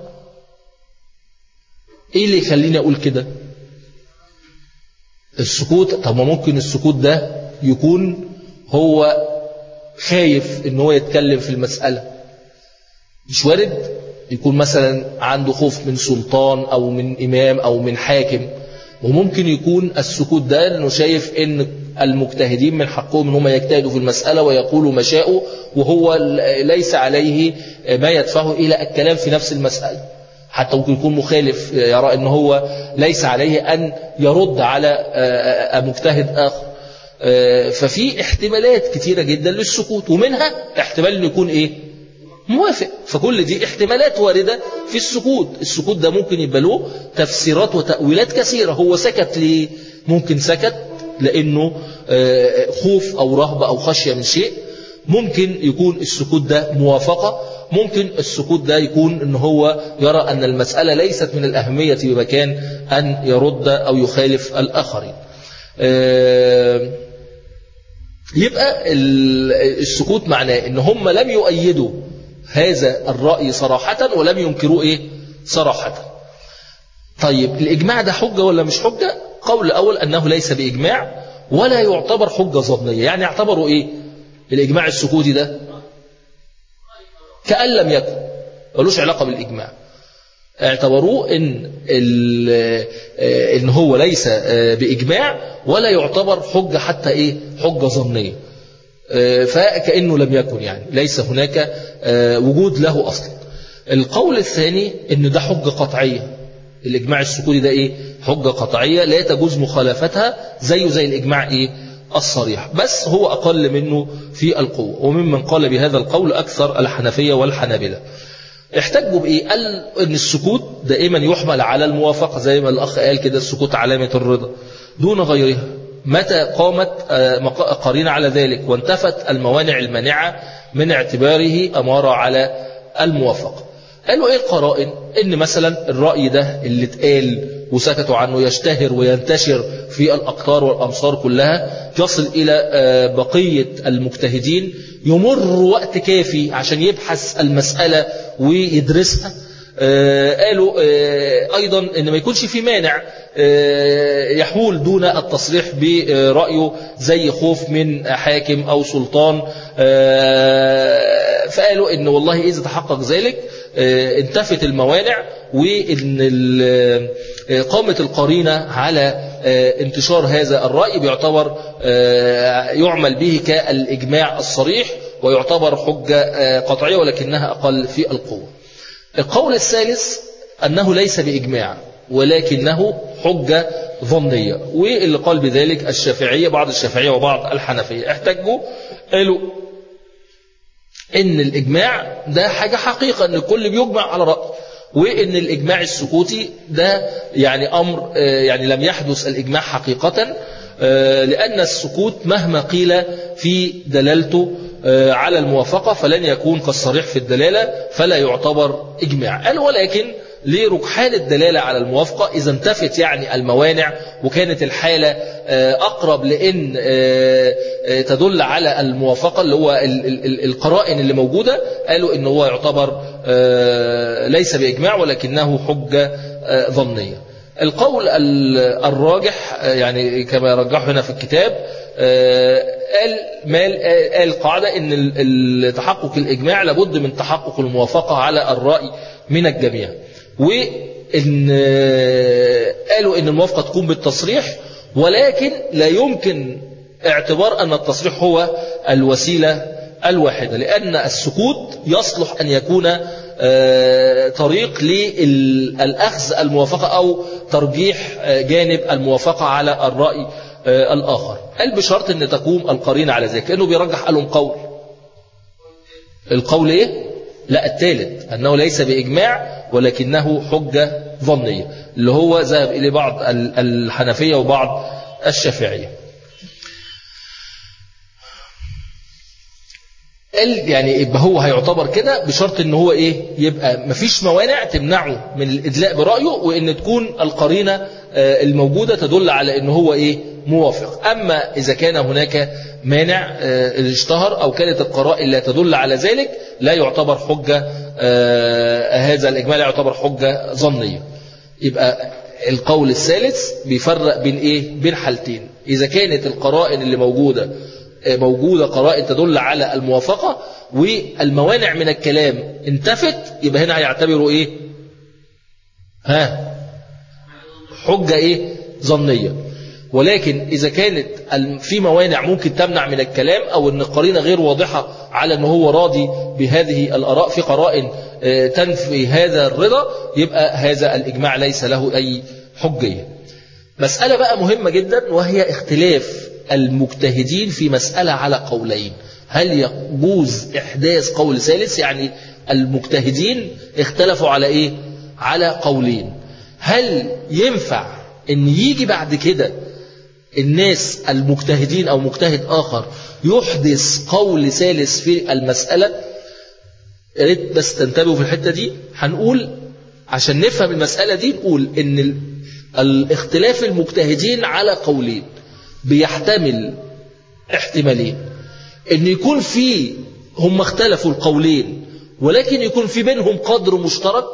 Speaker 1: إيه اللي يخليني أقول كده السكوت طب ما ممكن السكوت ده يكون هو خايف ان هو يتكلم في المسألة مش وارد يكون مثلا عنده خوف من سلطان او من امام او من حاكم وممكن يكون السكوت ده انه شايف ان المجتهدين من حقهم ان هم يجتهدوا في المسألة ويقولوا ما شاءوا وهو ليس عليه ما يدفعه الى الكلام في نفس المسألة حتى ممكن يكون مخالف يرى ان هو ليس عليه ان يرد على مجتهد اخر ففي احتمالات كتيرة جدا للسكوت ومنها احتمال انه يكون ايه موافق فكل دي احتمالات واردة في السكوت السكوت ده ممكن يبقى له تفسيرات وتأويلات كثيرة هو سكت ليه ممكن سكت لانه خوف او رهبة او خشية من شيء ممكن يكون السكوت ده موافقة ممكن السكوت ده يكون ان هو يرى ان المسألة ليست من الأهمية بمكان أن يرد أو يخالف الآخرين يبقى السكوت معناه ان هم لم يؤيدوا هذا الرأي صراحة ولم ينكروا ايه صراحة طيب الإجماع ده حجة ولا مش حجة قول الأول أنه ليس بإجماع ولا يعتبر حجة ظنية يعني يعتبروا ايه الإجماع السكوتي ده كأن لم يكن ملوش علاقة بالإجماع اعتبروه إن, إن هو ليس بإجماع ولا يعتبر حجة حتى إيه حجة ظنية فكأنه لم يكن يعني ليس هناك وجود له أصلا القول الثاني إن ده حجة قطعية الإجماع السكوتي ده إيه حجة قطعية لا تجوز مخالفتها زيه زي الإجماع إيه الصريح بس هو أقل منه في القوة وممن قال بهذا القول أكثر الحنفية والحنابلة احتجوا بإيه قال أن السكوت دائما يحمل على الموافقة زي ما الأخ قال كده السكوت علامة الرضا دون غيرها متى قامت قرينة على ذلك وانتفت الموانع المانعة من اعتباره أمارة على الموافقة قالوا ايه القرائن ان مثلا الرأي ده اللي اتقال وسكتوا عنه يشتهر وينتشر في الأقطار والأمصار كلها يصل إلى بقية المجتهدين يمر وقت كافي عشان يبحث المسألة ويدرسها قالوا أيضا أن ما يكونش في مانع يحول دون التصريح برأيه زي خوف من حاكم أو سلطان فقالوا أن والله إذا تحقق ذلك انتفت الموانع وإن قامت القرينة على انتشار هذا الرأي بيعتبر يعمل به كالإجماع الصريح ويعتبر حجة قطعية ولكنها أقل في القوة القول الثالث أنه ليس بإجماع ولكنه حجة ظنية واللي قال بذلك الشافعية بعض الشافعية وبعض الحنفية احتجوا قالوا ان الإجماع ده حاجة حقيقة ان الكل بيجمع على رأي وان الإجماع السكوتي ده يعني أمر يعني لم يحدث الإجماع حقيقة لأن السكوت مهما قيل في دلالته على الموافقة فلن يكون كالصريح في الدلالة فلا يعتبر إجماع قال ولكن لرجحان الدلالة على الموافقة إذا انتفت يعني الموانع وكانت الحالة أقرب لأن تدل على الموافقة اللي هو القرائن اللي موجودة قالوا إن هو يعتبر ليس بإجماع ولكنه حجة ظنية القول الراجح يعني كما رجحه هنا في الكتاب قال مال قال قاعدة ان تحقق الإجماع لابد من تحقق الموافقة على الرأي من الجميع وإن قالوا ان الموافقة تكون بالتصريح ولكن لا يمكن اعتبار أن التصريح هو الوسيلة الواحدة لأن السكوت يصلح أن يكون طريق للأخذ الموافقة أو ترجيح جانب الموافقة على الرأي الآخر قال بشرط أن تقوم القرينة على ذلك كأنه بيرجح قالهم قول القول إيه؟ لا الثالث أنه ليس بإجماع ولكنه حجة ظنية اللي هو ذهب إليه بعض الحنفية وبعض الشافعية قال يعني يبقى هو هيعتبر كده بشرط ان هو ايه يبقى مفيش موانع تمنعه من الادلاء برايه وان تكون القرينه الموجوده تدل على ان هو ايه موافق اما اذا كان هناك مانع اشتهر او كانت القرائن لا تدل على ذلك لا يعتبر حجه هذا الاجمال لا يعتبر حجه ظنيه يبقى القول الثالث بيفرق بين ايه بين حالتين اذا كانت القرائن اللي موجوده موجودة قرائن تدل على الموافقة والموانع من الكلام انتفت يبقى هنا هيعتبروا ايه ها حجة ايه ظنية ولكن إذا كانت في موانع ممكن تمنع من الكلام أو أن القرينة غير واضحة على أنه هو راضي بهذه الأراء في قرائن تنفي هذا الرضا يبقى هذا الإجماع ليس له أي حجية مسألة بقى مهمة جدا وهي اختلاف المجتهدين في مسألة على قولين هل يجوز إحداث قول ثالث يعني المجتهدين اختلفوا على إيه على قولين هل ينفع ان يجي بعد كده الناس المجتهدين او مجتهد اخر يحدث قول ثالث في المسألة يا ريت بس تنتبهوا في الحتة دي هنقول عشان نفهم المسألة دي نقول ان الاختلاف المجتهدين على قولين بيحتمل احتمالين ان يكون في هم اختلفوا القولين ولكن يكون في بينهم قدر مشترك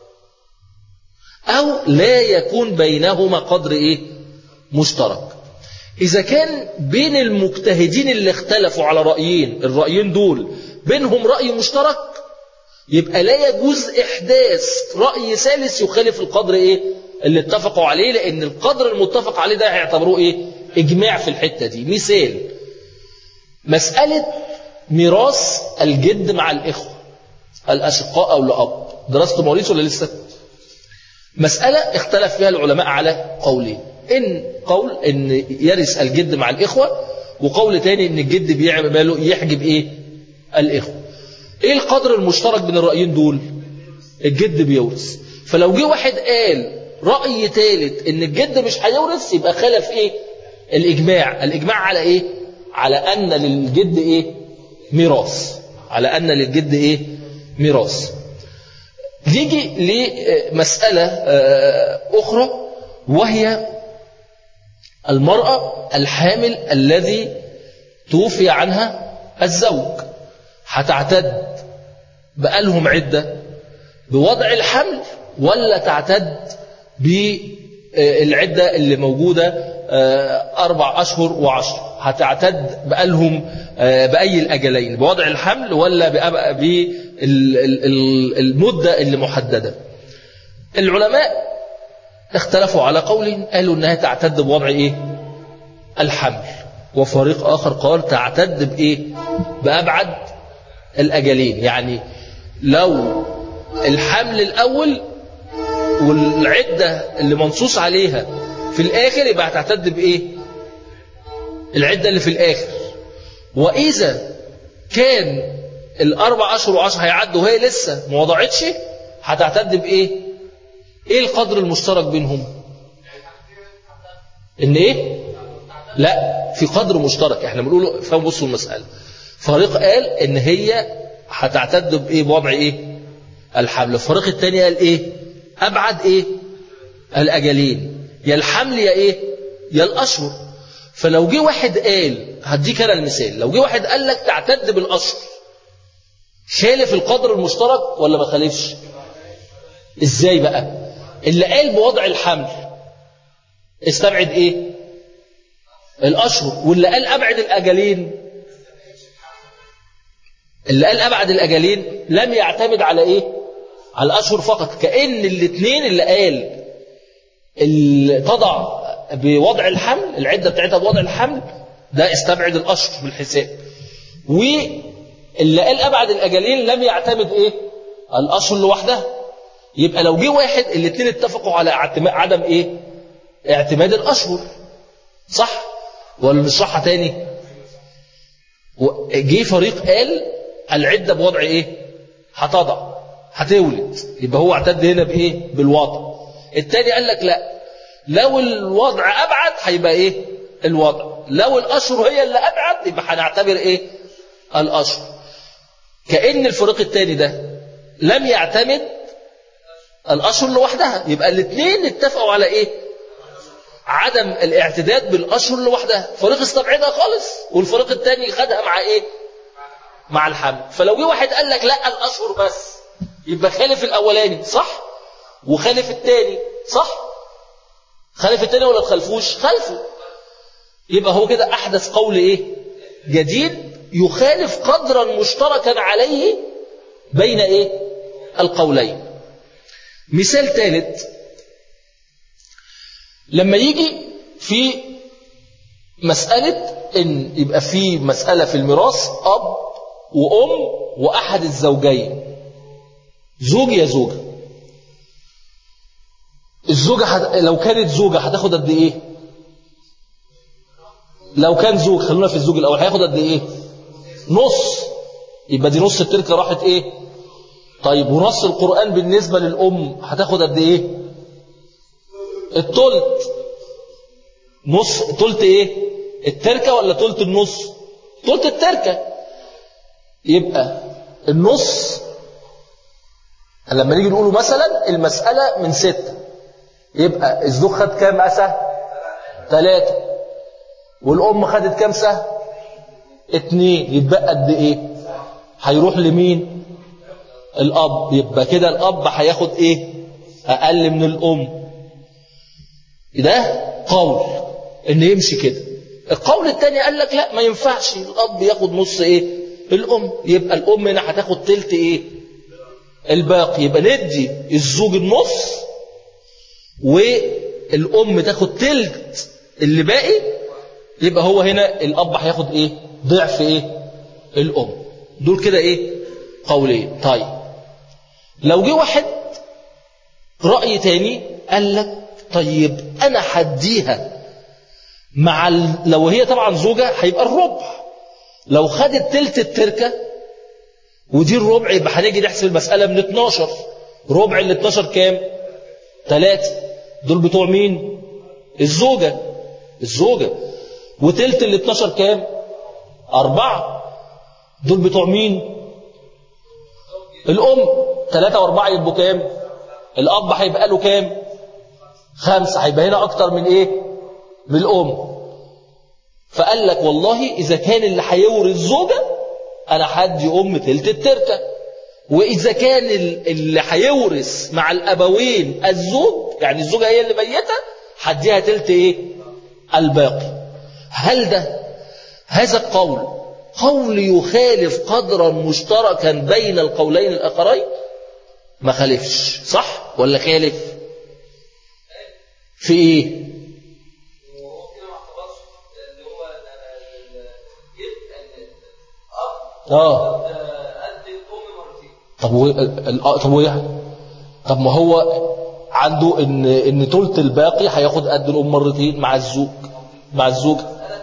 Speaker 1: او لا يكون بينهما قدر ايه مشترك اذا كان بين المجتهدين اللي اختلفوا على رأيين الرأيين دول بينهم رأي مشترك يبقى لا يجوز احداث رأي ثالث يخالف القدر ايه اللي اتفقوا عليه لان القدر المتفق عليه ده هيعتبروه ايه اجماع في الحتة دي مثال مسألة ميراث الجد مع الإخوة الأشقاء أو الأب دراسة مواريث ولا لسه مسألة اختلف فيها العلماء على قولين إن قول إن يرث الجد مع الإخوة وقول تاني إن الجد بيعمل يحجب إيه الإخوة إيه القدر المشترك بين الرأيين دول الجد بيورث فلو جه واحد قال رأي ثالث إن الجد مش هيورث يبقى خلف إيه الإجماع الإجماع على إيه على أن للجد إيه ميراث على أن للجد إيه ميراث نيجي لمسألة أخرى وهي المرأة الحامل الذي توفي عنها الزوج هتعتد بقالهم عدة بوضع الحمل ولا تعتد بالعدة اللي موجودة أربع أشهر وعشر هتعتد بقالهم بأي الأجلين بوضع الحمل ولا بالمدة اللي محددة العلماء اختلفوا على قول قالوا أنها تعتد بوضع إيه الحمل وفريق آخر قال تعتد بإيه بأبعد الأجلين يعني لو الحمل الأول والعدة اللي منصوص عليها في الآخر يبقى هتعتد بإيه العدة اللي في الآخر وإذا كان الأربع أشهر وعشر هيعدوا وهي لسه ما وضعتش هتعتد بإيه إيه القدر المشترك بينهم إن إيه لا في قدر مشترك احنا بنقول فهم بصوا المسألة فريق قال إن هي هتعتد بإيه بوضع إيه الحمل الفريق الثاني قال إيه أبعد إيه الأجلين يا الحمل يا إيه يا الأشهر فلو جه واحد قال هديك أنا المثال لو جه واحد قال لك تعتد بالأشهر خالف القدر المشترك ولا ما خالفش ازاي بقى اللي قال بوضع الحمل استبعد ايه الاشهر واللي قال ابعد الاجلين اللي قال ابعد الاجلين لم يعتمد على ايه على الاشهر فقط كان الاثنين اللي قال اللي تضع بوضع الحمل العده بتاعتها بوضع الحمل ده استبعد الاشهر بالحساب واللي قال ابعد الاجلين لم يعتمد ايه الاشهر لوحدها يبقى لو جه واحد الاثنين اتفقوا على عدم ايه اعتماد الاشهر صح ولا نشرحها تاني جه فريق قال العده بوضع ايه هتضع هتولد يبقى هو اعتد هنا بايه بالوضع التاني قال لك لا لو الوضع ابعد هيبقى ايه الوضع لو الاشهر هي اللي ابعد يبقى هنعتبر ايه الاشهر كان الفريق الثاني ده لم يعتمد الاشهر لوحدها يبقى الاثنين اتفقوا على ايه عدم الاعتداد بالاشهر لوحدها فريق استبعدها خالص والفريق الثاني خدها مع ايه مع الحمل فلو جه واحد قال لك لا الاشهر بس يبقى خالف الاولاني صح وخالف الثاني صح خالف الثاني ولا خلفوش خلفه يبقى هو كده احدث قول ايه جديد يخالف قدرا مشتركا عليه بين ايه القولين مثال ثالث لما يجي في مسألة إن يبقى في مسألة في الميراث أب وأم وأحد الزوجين زوج يا زوجة الزوجة حد... لو كانت زوجة هتاخد قد إيه؟ لو كان زوج خلونا في الزوج الأول هياخد قد إيه؟ نص يبقى دي نص التركة راحت إيه؟ طيب ونص القرآن بالنسبة للأم هتاخد قد إيه؟ التلت نص تلت ايه التركة ولا تلت النص تلت التركة يبقى النص لما نيجي نقوله مثلا المسألة من ستة يبقى الزوج خد كام أسه ثلاثة والأم خدت كام سه اتنين يتبقى قد ايه هيروح لمين الأب يبقى كده الأب هياخد ايه أقل من الأم ده قول ان يمشي كده القول الثاني قال لك لا ما ينفعش الاب ياخد نص ايه الام يبقى الام هنا هتاخد تلت ايه الباقي يبقى ندي الزوج النص والام تاخد تلت اللي باقي يبقى هو هنا الاب هياخد ايه ضعف ايه الام دول كده ايه قولين طيب لو جه واحد رأي تاني قال لك طيب انا هديها مع ال... لو هي طبعا زوجة هيبقى الربع لو خدت تلت التركة ودي الربع يبقى هنيجي نحسب المسألة من 12 ربع ال 12 كام؟ ثلاثة دول بتوع مين؟ الزوجة الزوجة وتلت ال 12 كام؟ أربعة دول بتوع مين؟ الأم ثلاثة وأربعة يبقوا كام؟ الأب هيبقى له كام؟ خمسة هيبقى هنا أكتر من إيه؟ من الأم فقال لك والله إذا كان اللي هيورث زوجة أنا هدي أم تلت التركة وإذا كان اللي هيورث مع الأبوين الزوج يعني الزوجة هي اللي ميتة هديها تلت إيه؟ الباقي هل ده هذا القول قول يخالف قدرا مشتركا بين القولين الآخرين ما خالفش صح ولا خالف في ايه اه طب و... طب و... طب ما هو عنده ان ان ثلث الباقي هياخد قد الام مرتين مع الزوج مع الزوج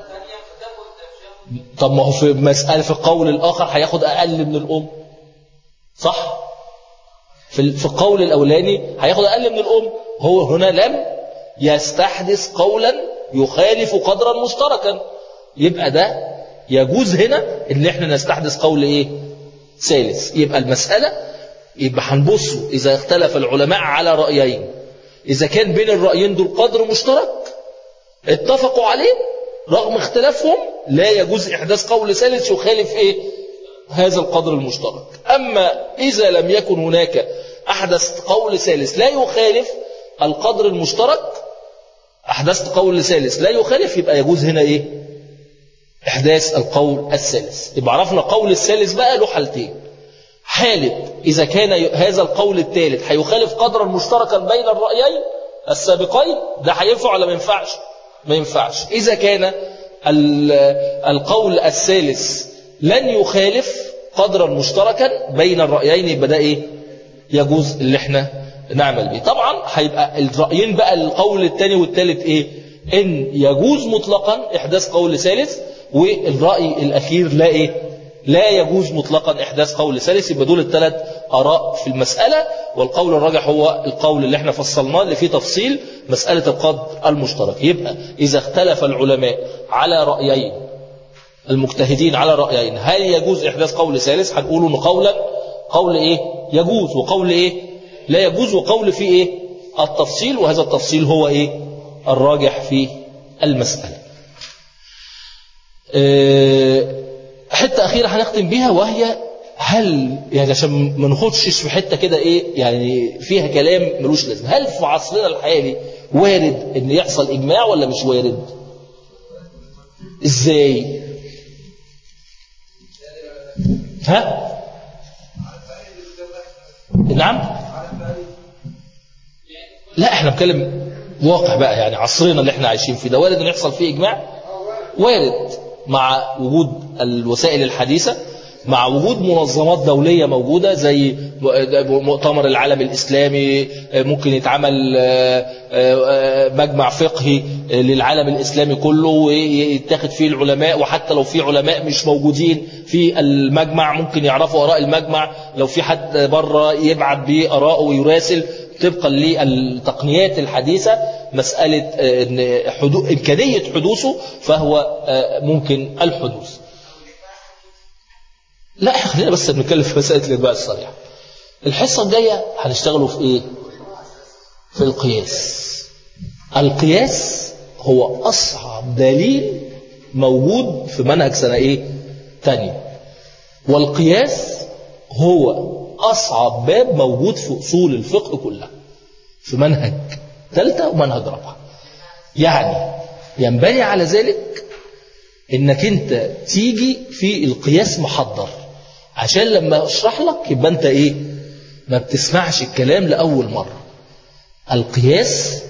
Speaker 1: طب ما هو في مسألة في القول الآخر هياخد أقل من الأم صح في في القول الأولاني هياخد أقل من الأم هو هنا لم يستحدث قولا يخالف قدرا مشتركا يبقى ده يجوز هنا ان احنا نستحدث قول ايه ثالث يبقى المسألة يبقى هنبصوا إذا اختلف العلماء على رأيين إذا كان بين الرأيين دول قدر مشترك اتفقوا عليه رغم اختلافهم لا يجوز إحداث قول ثالث يخالف إيه هذا القدر المشترك أما إذا لم يكن هناك أحدث قول ثالث لا يخالف القدر المشترك أحدثت قول ثالث لا يخالف يبقى يجوز هنا إيه إحداث القول الثالث يبقى عرفنا قول الثالث بقى له حالتين حالة إذا كان هذا القول الثالث هيخالف قدرا مشتركا بين الرأيين السابقين ده هينفع ولا ما ينفعش ما ينفعش إذا كان القول الثالث لن يخالف قدرا مشتركا بين الرأيين يبقى ده إيه يجوز اللي احنا نعمل به طبعا هيبقى الرأيين بقى القول الثاني والثالث إيه إن يجوز مطلقا إحداث قول ثالث والرأي الأخير لا إيه لا يجوز مطلقا إحداث قول ثالث يبقى دول الثلاث آراء في المسألة والقول الراجح هو القول اللي احنا فصلناه اللي فيه تفصيل مسألة القدر المشترك يبقى إذا اختلف العلماء على رأيين المجتهدين على رأيين هل يجوز إحداث قول ثالث هنقول إن قولا قول إيه يجوز وقول إيه لا يجوز وقول فيه إيه التفصيل وهذا التفصيل هو إيه الراجح في المسألة اه حتة أخيرة هنختم بيها وهي هل يعني عشان ما نخدش في حتة كده إيه يعني فيها كلام ملوش لازمه هل في عصرنا الحالي وارد إن يحصل إجماع ولا مش وارد إزاي ها نعم لا احنا بنتكلم واقع بقى يعني عصرنا اللي احنا عايشين فيه ده وارد ان يحصل فيه اجماع وارد مع وجود الوسائل الحديثة مع وجود منظمات دولية موجودة زي مؤتمر العالم الإسلامي ممكن يتعمل مجمع فقهي للعالم الإسلامي كله ويتاخد فيه العلماء وحتى لو في علماء مش موجودين في المجمع ممكن يعرفوا أراء المجمع لو في حد بره يبعت بيه أراءه ويراسل طبقا للتقنيات الحديثة مسألة إن حدو... إمكانية حدوثه فهو ممكن الحدوث لا احنا خلينا بس بنتكلم في مسألة الإجماع الصريح الحصة الجاية هنشتغلوا في إيه في القياس القياس هو أصعب دليل موجود في منهج سنة إيه تانية والقياس هو أصعب باب موجود في أصول الفقه كلها في منهج ثالثة ومنهج رابعة يعني ينبني على ذلك انك انت تيجي في القياس محضر عشان لما اشرح لك يبقى انت ايه ما بتسمعش الكلام لأول مرة القياس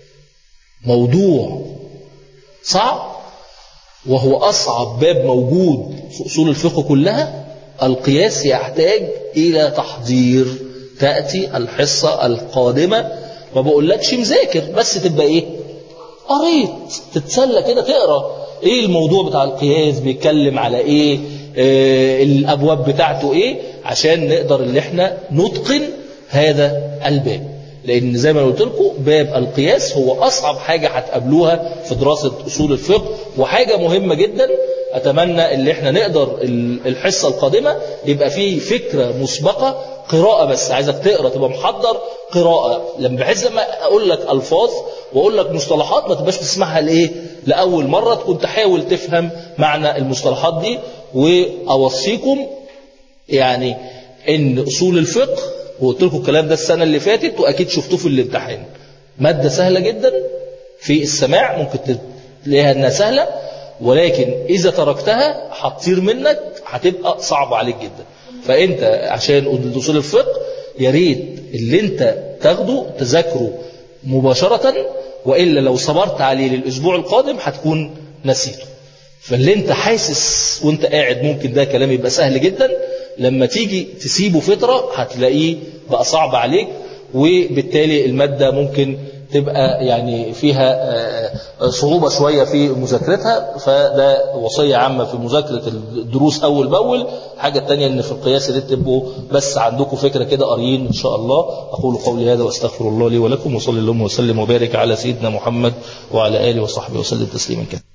Speaker 1: موضوع صعب وهو أصعب باب موجود في أصول الفقه كلها القياس يحتاج إلى تحضير تأتي الحصة القادمة ما بقولكش مذاكر بس تبقى إيه قريت تتسلى كده تقرأ إيه الموضوع بتاع القياس بيتكلم على إيه آه الأبواب بتاعته إيه عشان نقدر اللي احنا نتقن هذا الباب لأن زي ما قلت لكم باب القياس هو أصعب حاجة هتقابلوها في دراسة أصول الفقه وحاجة مهمة جدا أتمنى اللي احنا نقدر الحصة القادمة يبقى فيه فكرة مسبقة قراءة بس عايزك تقرأ تبقى محضر قراءة لما بحيث لما أقول لك ألفاظ وأقول لك مصطلحات ما تبقاش تسمعها لإيه لأول مرة تكون تحاول تفهم معنى المصطلحات دي وأوصيكم يعني إن أصول الفقه وقلت لكم الكلام ده السنة اللي فاتت وأكيد شفتوه في الامتحان مادة سهلة جدا في السماع ممكن تلاقيها أنها سهلة ولكن إذا تركتها هتطير منك هتبقى صعبة عليك جدا فأنت عشان أصول الفقه يا ريت اللي أنت تاخده تذاكره مباشرة وإلا لو صبرت عليه للأسبوع القادم هتكون نسيته فاللي أنت حاسس وأنت قاعد ممكن ده كلام يبقى سهل جدا لما تيجي تسيبه فترة هتلاقيه بقى صعب عليك وبالتالي المادة ممكن تبقى يعني فيها آه، صعوبة شوية في مذاكرتها فده وصية عامة في مذاكرة الدروس أول بأول الحاجة التانية إن في القياس اللي تبقوا بس عندكم فكرة كده قاريين إن شاء الله أقول قولي هذا وأستغفر الله لي ولكم وصلي اللهم وسلم وبارك على سيدنا محمد وعلى آله وصحبه وسلم تسليما كثيرا